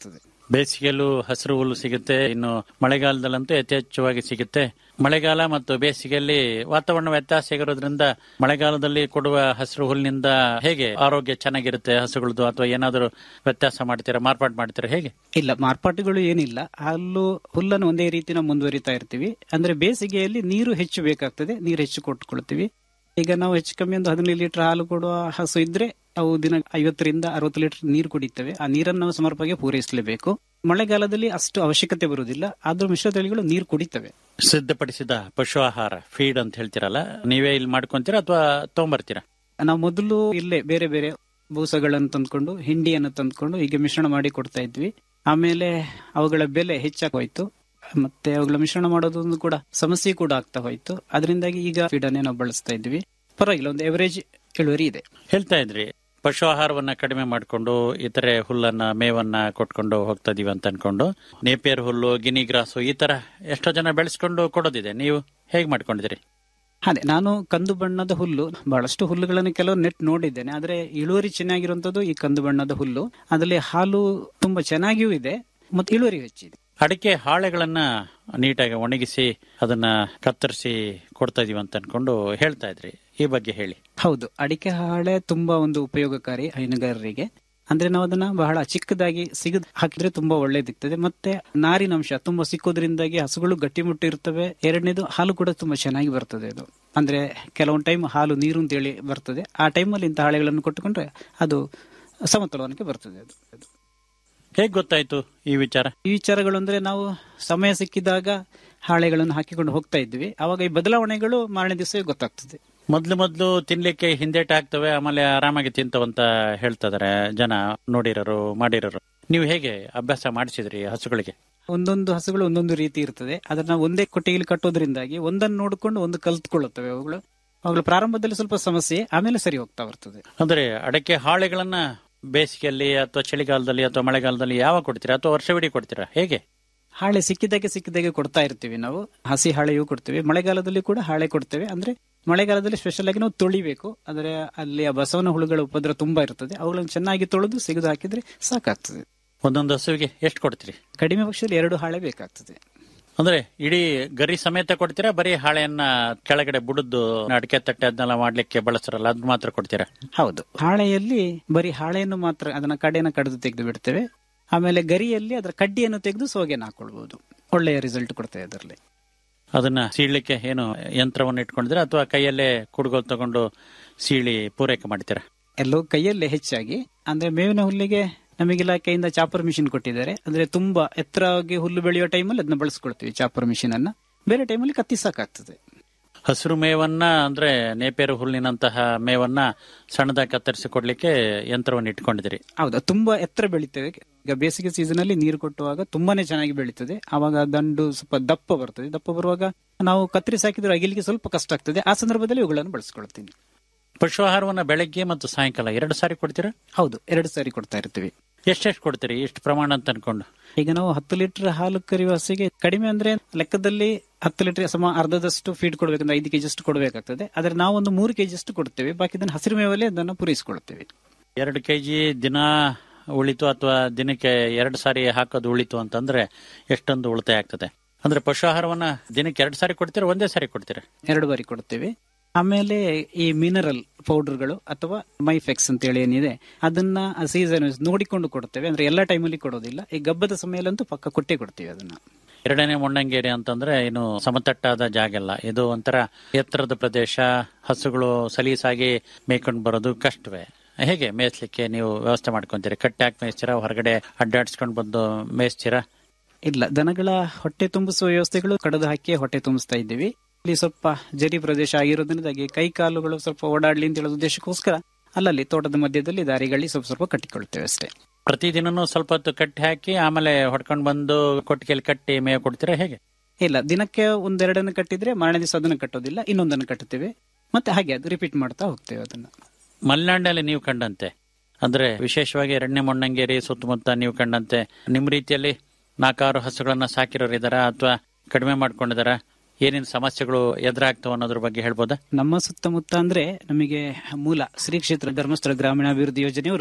ಬೇಸಿಗೆಯಲ್ಲೂ ಹಸಿರು ಹುಲ್ಲು ಸಿಗುತ್ತೆ ಇನ್ನು ಮಳೆಗಾಲದಲ್ಲಂತೂ ಯಥೇಚ್ಛವಾಗಿ ಸಿಗುತ್ತೆ ಮಳೆಗಾಲ ಮತ್ತು ಬೇಸಿಗೆಯಲ್ಲಿ ವಾತಾವರಣ ವ್ಯತ್ಯಾಸ ಆಗಿರೋದ್ರಿಂದ ಮಳೆಗಾಲದಲ್ಲಿ ಕೊಡುವ ಹಸಿರು ಹುಲ್ಲಿನಿಂದ ಹೇಗೆ ಆರೋಗ್ಯ ಚೆನ್ನಾಗಿರುತ್ತೆ ಹಸುಗಳದ್ದು ಅಥವಾ ಏನಾದರೂ ವ್ಯತ್ಯಾಸ ಮಾಡ್ತೀರಾ ಮಾರ್ಪಾಡು ಮಾಡ್ತೀರಾ ಹೇಗೆ ಇಲ್ಲ ಮಾರ್ಪಾಟುಗಳು ಏನಿಲ್ಲ ಹಾಲು ಹುಲ್ಲನ್ನು ಒಂದೇ ರೀತಿ ನಾವು ಮುಂದುವರಿತಾ ಇರ್ತೀವಿ ಅಂದ್ರೆ ಬೇಸಿಗೆಯಲ್ಲಿ ನೀರು ಹೆಚ್ಚು ಬೇಕಾಗ್ತದೆ ನೀರು ಹೆಚ್ಚು ಕೊಟ್ಕೊಳ್ತೀವಿ ಈಗ ನಾವು ಹೆಚ್ಚು ಕಮ್ಮಿ ಒಂದು ಹದಿನೈದು ಲೀಟರ್ ಹಾಲು ಕೊಡುವ ಹಸು ಇದ್ರೆ ಅವು ದಿನ ಐವತ್ತರಿಂದ ಅರವತ್ತು ಲೀಟರ್ ನೀರು ಕುಡಿತವೆ ಆ ನೀರನ್ನು ನಾವು ಸಮರ್ಪವಾಗಿ ಪೂರೈಸಲೇಬೇಕು ಮಳೆಗಾಲದಲ್ಲಿ ಅಷ್ಟು ಅವಶ್ಯಕತೆ ಬರುವುದಿಲ್ಲ ಆದ್ರೂ ಮಿಶ್ರ ತಳಿಗಳು ನೀರು ಕುಡಿತವೆ ಸಿದ್ಧಪಡಿಸಿದ ಪಶು ಆಹಾರ ಫೀಡ್ ಅಂತ ಹೇಳ್ತೀರಲ್ಲ ನೀವೇ ಇಲ್ಲಿ ಮಾಡ್ಕೊಂತೀರಾ ಅಥವಾ ತಗೊಂಬರ್ತೀರಾ ನಾವು ಮೊದಲು ಇಲ್ಲೇ ಬೇರೆ ಬೇರೆ ಬೂಸಗಳನ್ನು ತಂದ್ಕೊಂಡು ಹಿಂಡಿಯನ್ನು ತಂದ್ಕೊಂಡು ಈಗ ಮಿಶ್ರಣ ಮಾಡಿ ಕೊಡ್ತಾ ಇದ್ವಿ ಆಮೇಲೆ ಅವುಗಳ ಬೆಲೆ ಹೆಚ್ಚಾಗಿ ಹೋಯ್ತು ಮತ್ತೆ ಅವುಗಳ ಮಿಶ್ರಣ ಮಾಡೋದೊಂದು ಕೂಡ ಸಮಸ್ಯೆ ಕೂಡ ಆಗ್ತಾ ಹೋಯ್ತು ಅದರಿಂದಾಗಿ ಈಗ ಫೀಡನ್ನೇ ನಾವು ಬಳಸ್ತಾ ಇದ್ವಿ ಪರವಾಗಿಲ್ಲ ಒಂದು ಎವರೇಜ್ ಇಳುವರಿ ಇದೆ ಹೇಳ್ತಾ ಇದ್ರಿ ಪಶು ಆಹಾರವನ್ನ ಕಡಿಮೆ ಮಾಡಿಕೊಂಡು ಇತರೆ ಹುಲ್ಲನ್ನ ಮೇವನ್ನ ಕೊಟ್ಕೊಂಡು ಹೋಗ್ತಾ ಇದೀವಿ ಅಂತ ಅನ್ಕೊಂಡು ನೇಪಿಯರ್ ಹುಲ್ಲು ಗಿನಿ ಗ್ರಾಸು ಈ ತರ ಎಷ್ಟೋ ಜನ ಬೆಳೆಸ್ಕೊಂಡು ಕೊಡೋದಿದೆ ನೀವು ಹೇಗ್ ಮಾಡ್ಕೊಂಡಿದ್ದೀರಿ ಅದೇ ನಾನು ಕಂದು ಬಣ್ಣದ ಹುಲ್ಲು ಬಹಳಷ್ಟು ಹುಲ್ಲುಗಳನ್ನು ಕೆಲವು ನೆಟ್ ನೋಡಿದ್ದೇನೆ ಆದ್ರೆ ಇಳುವರಿ ಚೆನ್ನಾಗಿರುವಂತದ್ದು ಈ ಕಂದು ಬಣ್ಣದ ಹುಲ್ಲು ಅದರಲ್ಲಿ ಹಾಲು ತುಂಬಾ ಚೆನ್ನಾಗಿಯೂ ಇದೆ ಮತ್ತೆ ಇಳುವರಿ ಹೆಚ್ಚಿದೆ ಅಡಿಕೆ ಹಾಳೆಗಳನ್ನ ನೀಟಾಗಿ ಒಣಗಿಸಿ ಅದನ್ನ ಕತ್ತರಿಸಿ ಕೊಡ್ತಾ ಇದೀವಿ ಅಂತ ಅನ್ಕೊಂಡು ಹೇಳ್ತಾ ಇದ್ರಿ ಈ ಬಗ್ಗೆ ಹೇಳಿ ಹೌದು ಅಡಿಕೆ ಹಾಳೆ ತುಂಬಾ ಒಂದು ಉಪಯೋಗಕಾರಿ ಹೈನುಗಾರರಿಗೆ ಅಂದ್ರೆ ನಾವು ಅದನ್ನ ಬಹಳ ಚಿಕ್ಕದಾಗಿ ಸಿಗದ್ ಹಾಕಿದ್ರೆ ತುಂಬಾ ಒಳ್ಳೇದಿರ್ತದೆ ಮತ್ತೆ ನಾರಿನಂಶ ತುಂಬಾ ಸಿಕ್ಕೋದ್ರಿಂದಾಗಿ ಹಸುಗಳು ಗಟ್ಟಿಮುಟ್ಟಿರ್ತವೆ ಎರಡನೇದು ಹಾಲು ಕೂಡ ತುಂಬಾ ಚೆನ್ನಾಗಿ ಬರ್ತದೆ ಅದು ಅಂದ್ರೆ ಕೆಲವೊಂದು ಟೈಮ್ ಹಾಲು ನೀರು ಅಂತೇಳಿ ಬರ್ತದೆ ಆ ಟೈಮಲ್ಲಿ ಇಂಥ ಹಾಳೆಗಳನ್ನು ಕೊಟ್ಟುಕೊಂಡ್ರೆ ಅದು ಸಮತೋಲನಕ್ಕೆ ಬರ್ತದೆ ಅದು ಅದು. ಹೇಗ್ ಗೊತ್ತಾಯ್ತು ಈ ವಿಚಾರ ಈ ವಿಚಾರಗಳು ಅಂದ್ರೆ ನಾವು ಸಮಯ ಸಿಕ್ಕಿದಾಗ ಹಾಳೆಗಳನ್ನು ಹಾಕಿಕೊಂಡು ಹೋಗ್ತಾ ಇದ್ವಿ ಅವಾಗ ಈ ಬದಲಾವಣೆಗಳು ಮಾರನೇ ದಿವಸ ಗೊತ್ತಾಗ್ತದೆ ಮೊದ್ಲು ಮೊದ್ಲು ತಿನ್ಲಿಕ್ಕೆ ಹಿಂದೇಟ್ ಆಗ್ತವೆ ಆಮೇಲೆ ಆರಾಮಾಗಿ ತಿಂತವಂತ ಹೇಳ್ತಾ ಇದಾರೆ ಜನ ನೋಡಿರೋರು ಮಾಡಿರೋರು ನೀವು ಹೇಗೆ ಅಭ್ಯಾಸ ಮಾಡಿಸಿದ್ರಿ ಹಸುಗಳಿಗೆ ಒಂದೊಂದು ಹಸುಗಳು ಒಂದೊಂದು ರೀತಿ ಇರ್ತದೆ ಅದನ್ನ ನಾವು ಒಂದೇ ಕೊಟ್ಟಿಗೆಯಲ್ಲಿ ಕಟ್ಟೋದ್ರಿಂದಾಗಿ ಒಂದನ್ನು ನೋಡಿಕೊಂಡು ಒಂದು ಕಲ್ತ್ಕೊಳ್ಳುತ್ತವೆ ಅವುಗಳು ಅವುಗಳು ಪ್ರಾರಂಭದಲ್ಲಿ ಸ್ವಲ್ಪ ಸಮಸ್ಯೆ ಆಮೇಲೆ ಸರಿ ಹೋಗ್ತಾ ಬರ್ತದೆ ಅಂದ್ರೆ ಅಡಕೆ ಹಾಳೆಗಳನ್ನ ಬೇಸಿಗೆಯಲ್ಲಿ ಅಥವಾ ಚಳಿಗಾಲದಲ್ಲಿ ಅಥವಾ ಮಳೆಗಾಲದಲ್ಲಿ ಯಾವಾಗ ಕೊಡ್ತೀರಾ ಅಥವಾ ವರ್ಷವಿಡೀ ಕೊಡ್ತೀರಾ ಹೇಗೆ ಹಾಳೆ ಸಿಕ್ಕಿದಾಗೆ ಸಿಕ್ಕಿದಾಗೆ ಕೊಡ್ತಾ ಇರ್ತೀವಿ ನಾವು ಹಸಿ ಹಾಳೆಯೂ ಕೊಡ್ತೀವಿ ಮಳೆಗಾಲದಲ್ಲಿ ಕೂಡ ಹಾಳೆ ಕೊಡ್ತೇವೆ ಅಂದ್ರೆ ಮಳೆಗಾಲದಲ್ಲಿ ಸ್ಪೆಷಲ್ ಆಗಿ ನಾವು ತೊಳಿಬೇಕು ಅಂದ್ರೆ ಅಲ್ಲಿ ಆ ಬಸವನ ಹುಳುಗಳ ಉಪದ್ರ ತುಂಬಾ ಇರ್ತದೆ ಅವುಗಳನ್ನು ಚೆನ್ನಾಗಿ ತೊಳೆದು ಸಿಗದು ಹಾಕಿದ್ರೆ ಸಾಕಾಗ್ತದೆ ಒಂದೊಂದು ಹಸುವಿಗೆ ಎಷ್ಟು ಕೊಡ್ತೀರಿ ಕಡಿಮೆ ಪಕ್ಷದಲ್ಲಿ ಎರಡು ಹಾಳೆ ಬೇಕಾಗ್ತದೆ ಅಂದ್ರೆ ಇಡೀ ಗರಿ ಸಮೇತ ಕೊಡ್ತೀರಾ ಬರೀ ಹಾಳೆಯನ್ನ ಕೆಳಗಡೆ ಬುಡದ್ದು ಅಡಿಕೆ ತಟ್ಟೆ ಅದನ್ನೆಲ್ಲ ಮಾಡ್ಲಿಕ್ಕೆ ಬಳಸ್ತಾರಲ್ಲ ಅದ್ ಮಾತ್ರ ಕೊಡ್ತೀರಾ ಹೌದು ಹಾಳೆಯಲ್ಲಿ ಬರೀ ಹಾಳೆಯನ್ನು ಮಾತ್ರ ಅದನ್ನ ಕಡೆಯನ್ನು ಕಡಿದು ತೆಗೆದು ಬಿಡ್ತೇವೆ ಆಮೇಲೆ ಗರಿಯಲ್ಲಿ ಅದರ ಕಡ್ಡಿಯನ್ನು ತೆಗೆದು ಸೋಗೆನ ಹಾಕೊಳ್ಬಹುದು ಒಳ್ಳೆಯ ರಿಸಲ್ಟ್ ಕೊಡ್ತೇವೆ ಅದರಲ್ಲಿ ಅದನ್ನ ಸೀಳ್ಲಿಕ್ಕೆ ಏನು ಯಂತ್ರವನ್ನು ಇಟ್ಕೊಂಡಿದ್ದೀರಾ ಅಥವಾ ಕೈಯಲ್ಲೇ ಕುಡುಗೋಲು ತಗೊಂಡು ಸೀಳಿ ಪೂರೈಕೆ ಮಾಡ್ತೀರಾ ಎಲ್ಲೋ ಕೈಯಲ್ಲೇ ಹೆಚ್ಚಾಗಿ ಅಂದ್ರೆ ಮೇವಿನ ಹುಲ್ಲಿಗೆ ನಮಗೆ ಇಲಾಖೆಯಿಂದ ಚಾಪರ್ ಮಿಷಿನ್ ಕೊಟ್ಟಿದ್ದಾರೆ ಅಂದ್ರೆ ತುಂಬಾ ಎತ್ತರವಾಗಿ ಹುಲ್ಲು ಬೆಳೆಯುವ ಟೈಮಲ್ಲಿ ಅದನ್ನ ಬಳಸ್ಕೊಳ್ತೀವಿ ಚಾಪರ್ ಮಿಷಿನ್ ಅನ್ನ ಬೇರೆ ಟೈಮಲ್ಲಿ ಕತ್ತಿ ಸಾಕಾಗ್ತದೆ ಹಸಿರು ಮೇವನ್ನ ಅಂದ್ರೆ ನೇಪೇರು ಹುಲ್ಲಿನಂತಹ ಮೇವನ್ನ ಸಣ್ಣದಾಗಿ ಕತ್ತರಿಸಿ ಕೊಡ್ಲಿಕ್ಕೆ ಯಂತ್ರವನ್ನು ಇಟ್ಕೊಂಡಿದ್ದೀರಿ ಹೌದಾ ತುಂಬಾ ಎತ್ತರ ಬೆಳಿತೇವೆ ಈಗ ಬೇಸಿಗೆ ಸೀಸನ್ ಅಲ್ಲಿ ನೀರು ಕೊಟ್ಟುವಾಗ ತುಂಬಾನೇ ಚೆನ್ನಾಗಿ ಬೆಳೀತದೆ ಆವಾಗ ದಂಡು ಸ್ವಲ್ಪ ದಪ್ಪ ಬರ್ತದೆ ದಪ್ಪ ಬರುವಾಗ ನಾವು ಕತ್ತರಿಸಿ ಹಾಕಿದ್ರೆ ಅಗಿಲಿಕ್ಕೆ ಸ್ವಲ್ಪ ಕಷ್ಟ ಆಗ್ತದೆ ಆ ಸಂದರ್ಭದಲ್ಲಿ ಇವುಗಳನ್ನು ಬಳಸ್ಕೊಳ್ತೀನಿ ಪಶು ಆಹಾರವನ್ನ ಬೆಳಗ್ಗೆ ಮತ್ತು ಸಾಯಂಕಾಲ ಎರಡು ಸಾರಿ ಕೊಡ್ತೀರಾ ಹೌದು ಎರಡು ಸಾರಿ ಕೊಡ್ತಾ ಇರ್ತೀವಿ ಎಷ್ಟೆಷ್ಟು ಕೊಡ್ತೀರಿ ಎಷ್ಟು ಪ್ರಮಾಣ ಅಂತ ಅನ್ಕೊಂಡು ಈಗ ನಾವು ಹತ್ತು ಲೀಟರ್ ಹಾಲು ಕರೆಯುವ ಹಸಿಗೆ ಕಡಿಮೆ ಅಂದ್ರೆ ಲೆಕ್ಕದಲ್ಲಿ ಹತ್ತು ಲೀಟರ್ ಸಮ ಅರ್ಧದಷ್ಟು ಫೀಡ್ ಕೊಡಬೇಕಂದ್ರೆ ಐದು ಕೆಜಿ ಅಷ್ಟು ಕೊಡಬೇಕಾಗ್ತದೆ ಆದ್ರೆ ನಾವು ಒಂದು ಮೂರು ಕೆಜಿ ಅಷ್ಟು ಕೊಡ್ತೇವೆ ಬಾಕಿ ಇದನ್ನು ಹಸಿರು ಮೇವಲ್ಲೇ ಅದನ್ನು ಪೂರೈಸಿಕೊಳ್ತೇವೆ ಎರಡು ಕೆಜಿ ದಿನ ಉಳಿತು ಅಥವಾ ದಿನಕ್ಕೆ ಎರಡು ಸಾರಿ ಹಾಕೋದು ಉಳಿತು ಅಂತಂದ್ರೆ ಎಷ್ಟೊಂದು ಉಳಿತಾಯ ಆಗ್ತದೆ ಅಂದ್ರೆ ಪಶು ಆಹಾರವನ್ನ ದಿನಕ್ಕೆ ಎರಡು ಸಾರಿ ಕೊಡ್ತೀರಾ ಒಂದೇ ಸಾರಿ ಕೊಡ್ತೀರಾ ಎರಡು ಬಾರಿ ಕೊಡ್ತೇವೆ ಆಮೇಲೆ ಈ ಮಿನರಲ್ ಪೌಡರ್ಗಳು ಅಥವಾ ಮೈಫೆಕ್ಸ್ ಅಂತ ಹೇಳಿ ಏನಿದೆ ಅದನ್ನ ಸೀಸನ್ ನೋಡಿಕೊಂಡು ಕೊಡ್ತೇವೆ ಅಂದ್ರೆ ಎಲ್ಲ ಟೈಮಲ್ಲಿ ಕೊಡೋದಿಲ್ಲ ಈ ಗಬ್ಬದ ಸಮಯಲ್ಲಂತೂ ಪಕ್ಕ ಕೊಟ್ಟೇ ಕೊಡ್ತೀವಿ ಅದನ್ನ ಎರಡನೇ ಮೊಣ್ಣಂಗೇರಿ ಅಂತಂದ್ರೆ ಇನ್ನು ಸಮತಟ್ಟಾದ ಜಾಗ ಅಲ್ಲ ಇದು ಒಂಥರ ಎತ್ತರದ ಪ್ರದೇಶ ಹಸುಗಳು ಸಲೀಸಾಗಿ ಮೇಯ್ಕೊಂಡು ಬರೋದು ಕಷ್ಟವೇ ಹೇಗೆ ಮೇಯಿಸ್ಲಿಕ್ಕೆ ನೀವು ವ್ಯವಸ್ಥೆ ಮಾಡ್ಕೊಂತೀರಿ ಕಟ್ಟಿ ಹಾಕಿ ಮೇಯಿಸ್ತೀರಾ ಹೊರಗಡೆ ಅಡ್ಡಾಡ್ಸ್ಕೊಂಡು ಬಂದು ಮೇಯಿಸ್ತೀರಾ ಇಲ್ಲ ದನಗಳ ಹೊಟ್ಟೆ ತುಂಬಿಸುವ ವ್ಯವಸ್ಥೆಗಳು ಕಡದು ಹಾಕಿ ಹೊಟ್ಟೆ ತುಂಬಿಸ್ತಾ ಇದ್ದೀವಿ ಇಲ್ಲಿ ಸ್ವಲ್ಪ ಜರಿ ಪ್ರದೇಶ ಆಗಿರೋದ್ರಿಂದಾಗಿ ಕೈ ಕಾಲುಗಳು ಸ್ವಲ್ಪ ಓಡಾಡ್ಲಿ ಅಂತ ಹೇಳೋ ಉದ್ದೇಶಕ್ಕೋಸ್ಕರ ಅಲ್ಲಲ್ಲಿ ತೋಟದ ಮಧ್ಯದಲ್ಲಿ ದಾರಿಗಳಲ್ಲಿ ಸ್ವಲ್ಪ ಸ್ವಲ್ಪ ಕಟ್ಟಿಕೊಳ್ತೇವೆ ಅಷ್ಟೇ ಪ್ರತಿದಿನನೂ ಸ್ವಲ್ಪ ಹೊತ್ತು ಕಟ್ಟಿ ಹಾಕಿ ಆಮೇಲೆ ಹೊಡ್ಕೊಂಡು ಬಂದು ಕೊಟ್ಟಿಗೆಯಲ್ಲಿ ಕಟ್ಟಿ ಮೇವು ಕೊಡ್ತೀರಾ ಹೇಗೆ ಇಲ್ಲ ದಿನಕ್ಕೆ ಒಂದೆರಡನ್ನು ಕಟ್ಟಿದ್ರೆ ಮಾರನೇ ದಿವಸ ಅದನ್ನು ಕಟ್ಟೋದಿಲ್ಲ ಇನ್ನೊಂದನ್ನು ಕಟ್ಟುತ್ತೇವೆ ಮತ್ತೆ ಹಾಗೆ ಅದು ರಿಪೀಟ್ ಮಾಡ್ತಾ ಹೋಗ್ತೇವೆ ಅದನ್ನ ಮಲೆನಾಡಿನಲ್ಲಿ ನೀವು ಕಂಡಂತೆ ಅಂದ್ರೆ ವಿಶೇಷವಾಗಿ ಎರಡನೇ ಮೊಣ್ಣಂಗೇರಿ ಸುತ್ತಮುತ್ತ ನೀವು ಕಂಡಂತೆ ನಿಮ್ಮ ರೀತಿಯಲ್ಲಿ ನಾಲ್ಕಾರು ಹಸುಗಳನ್ನ ಸಾಕಿರೋರು ಇದಾರ ಅಥವಾ ಕಡಿಮೆ ಮಾಡ್ಕೊಂಡಿದಾರ ಏನೇನು ಸಮಸ್ಯೆಗಳು ಎದುರಾಗ್ತವೆ ಅನ್ನೋದ್ರ ಬಗ್ಗೆ ಹೇಳ್ಬೋದಾ ನಮ್ಮ ಸುತ್ತಮುತ್ತ ಅಂದ್ರೆ ನಮಗೆ ಮೂಲ ಶ್ರೀ ಕ್ಷೇತ್ರ ಧರ್ಮಸ್ಥಳ ಗ್ರಾಮೀಣಾಭಿವೃದ್ಧಿ ಯೋಜನೆಯವರು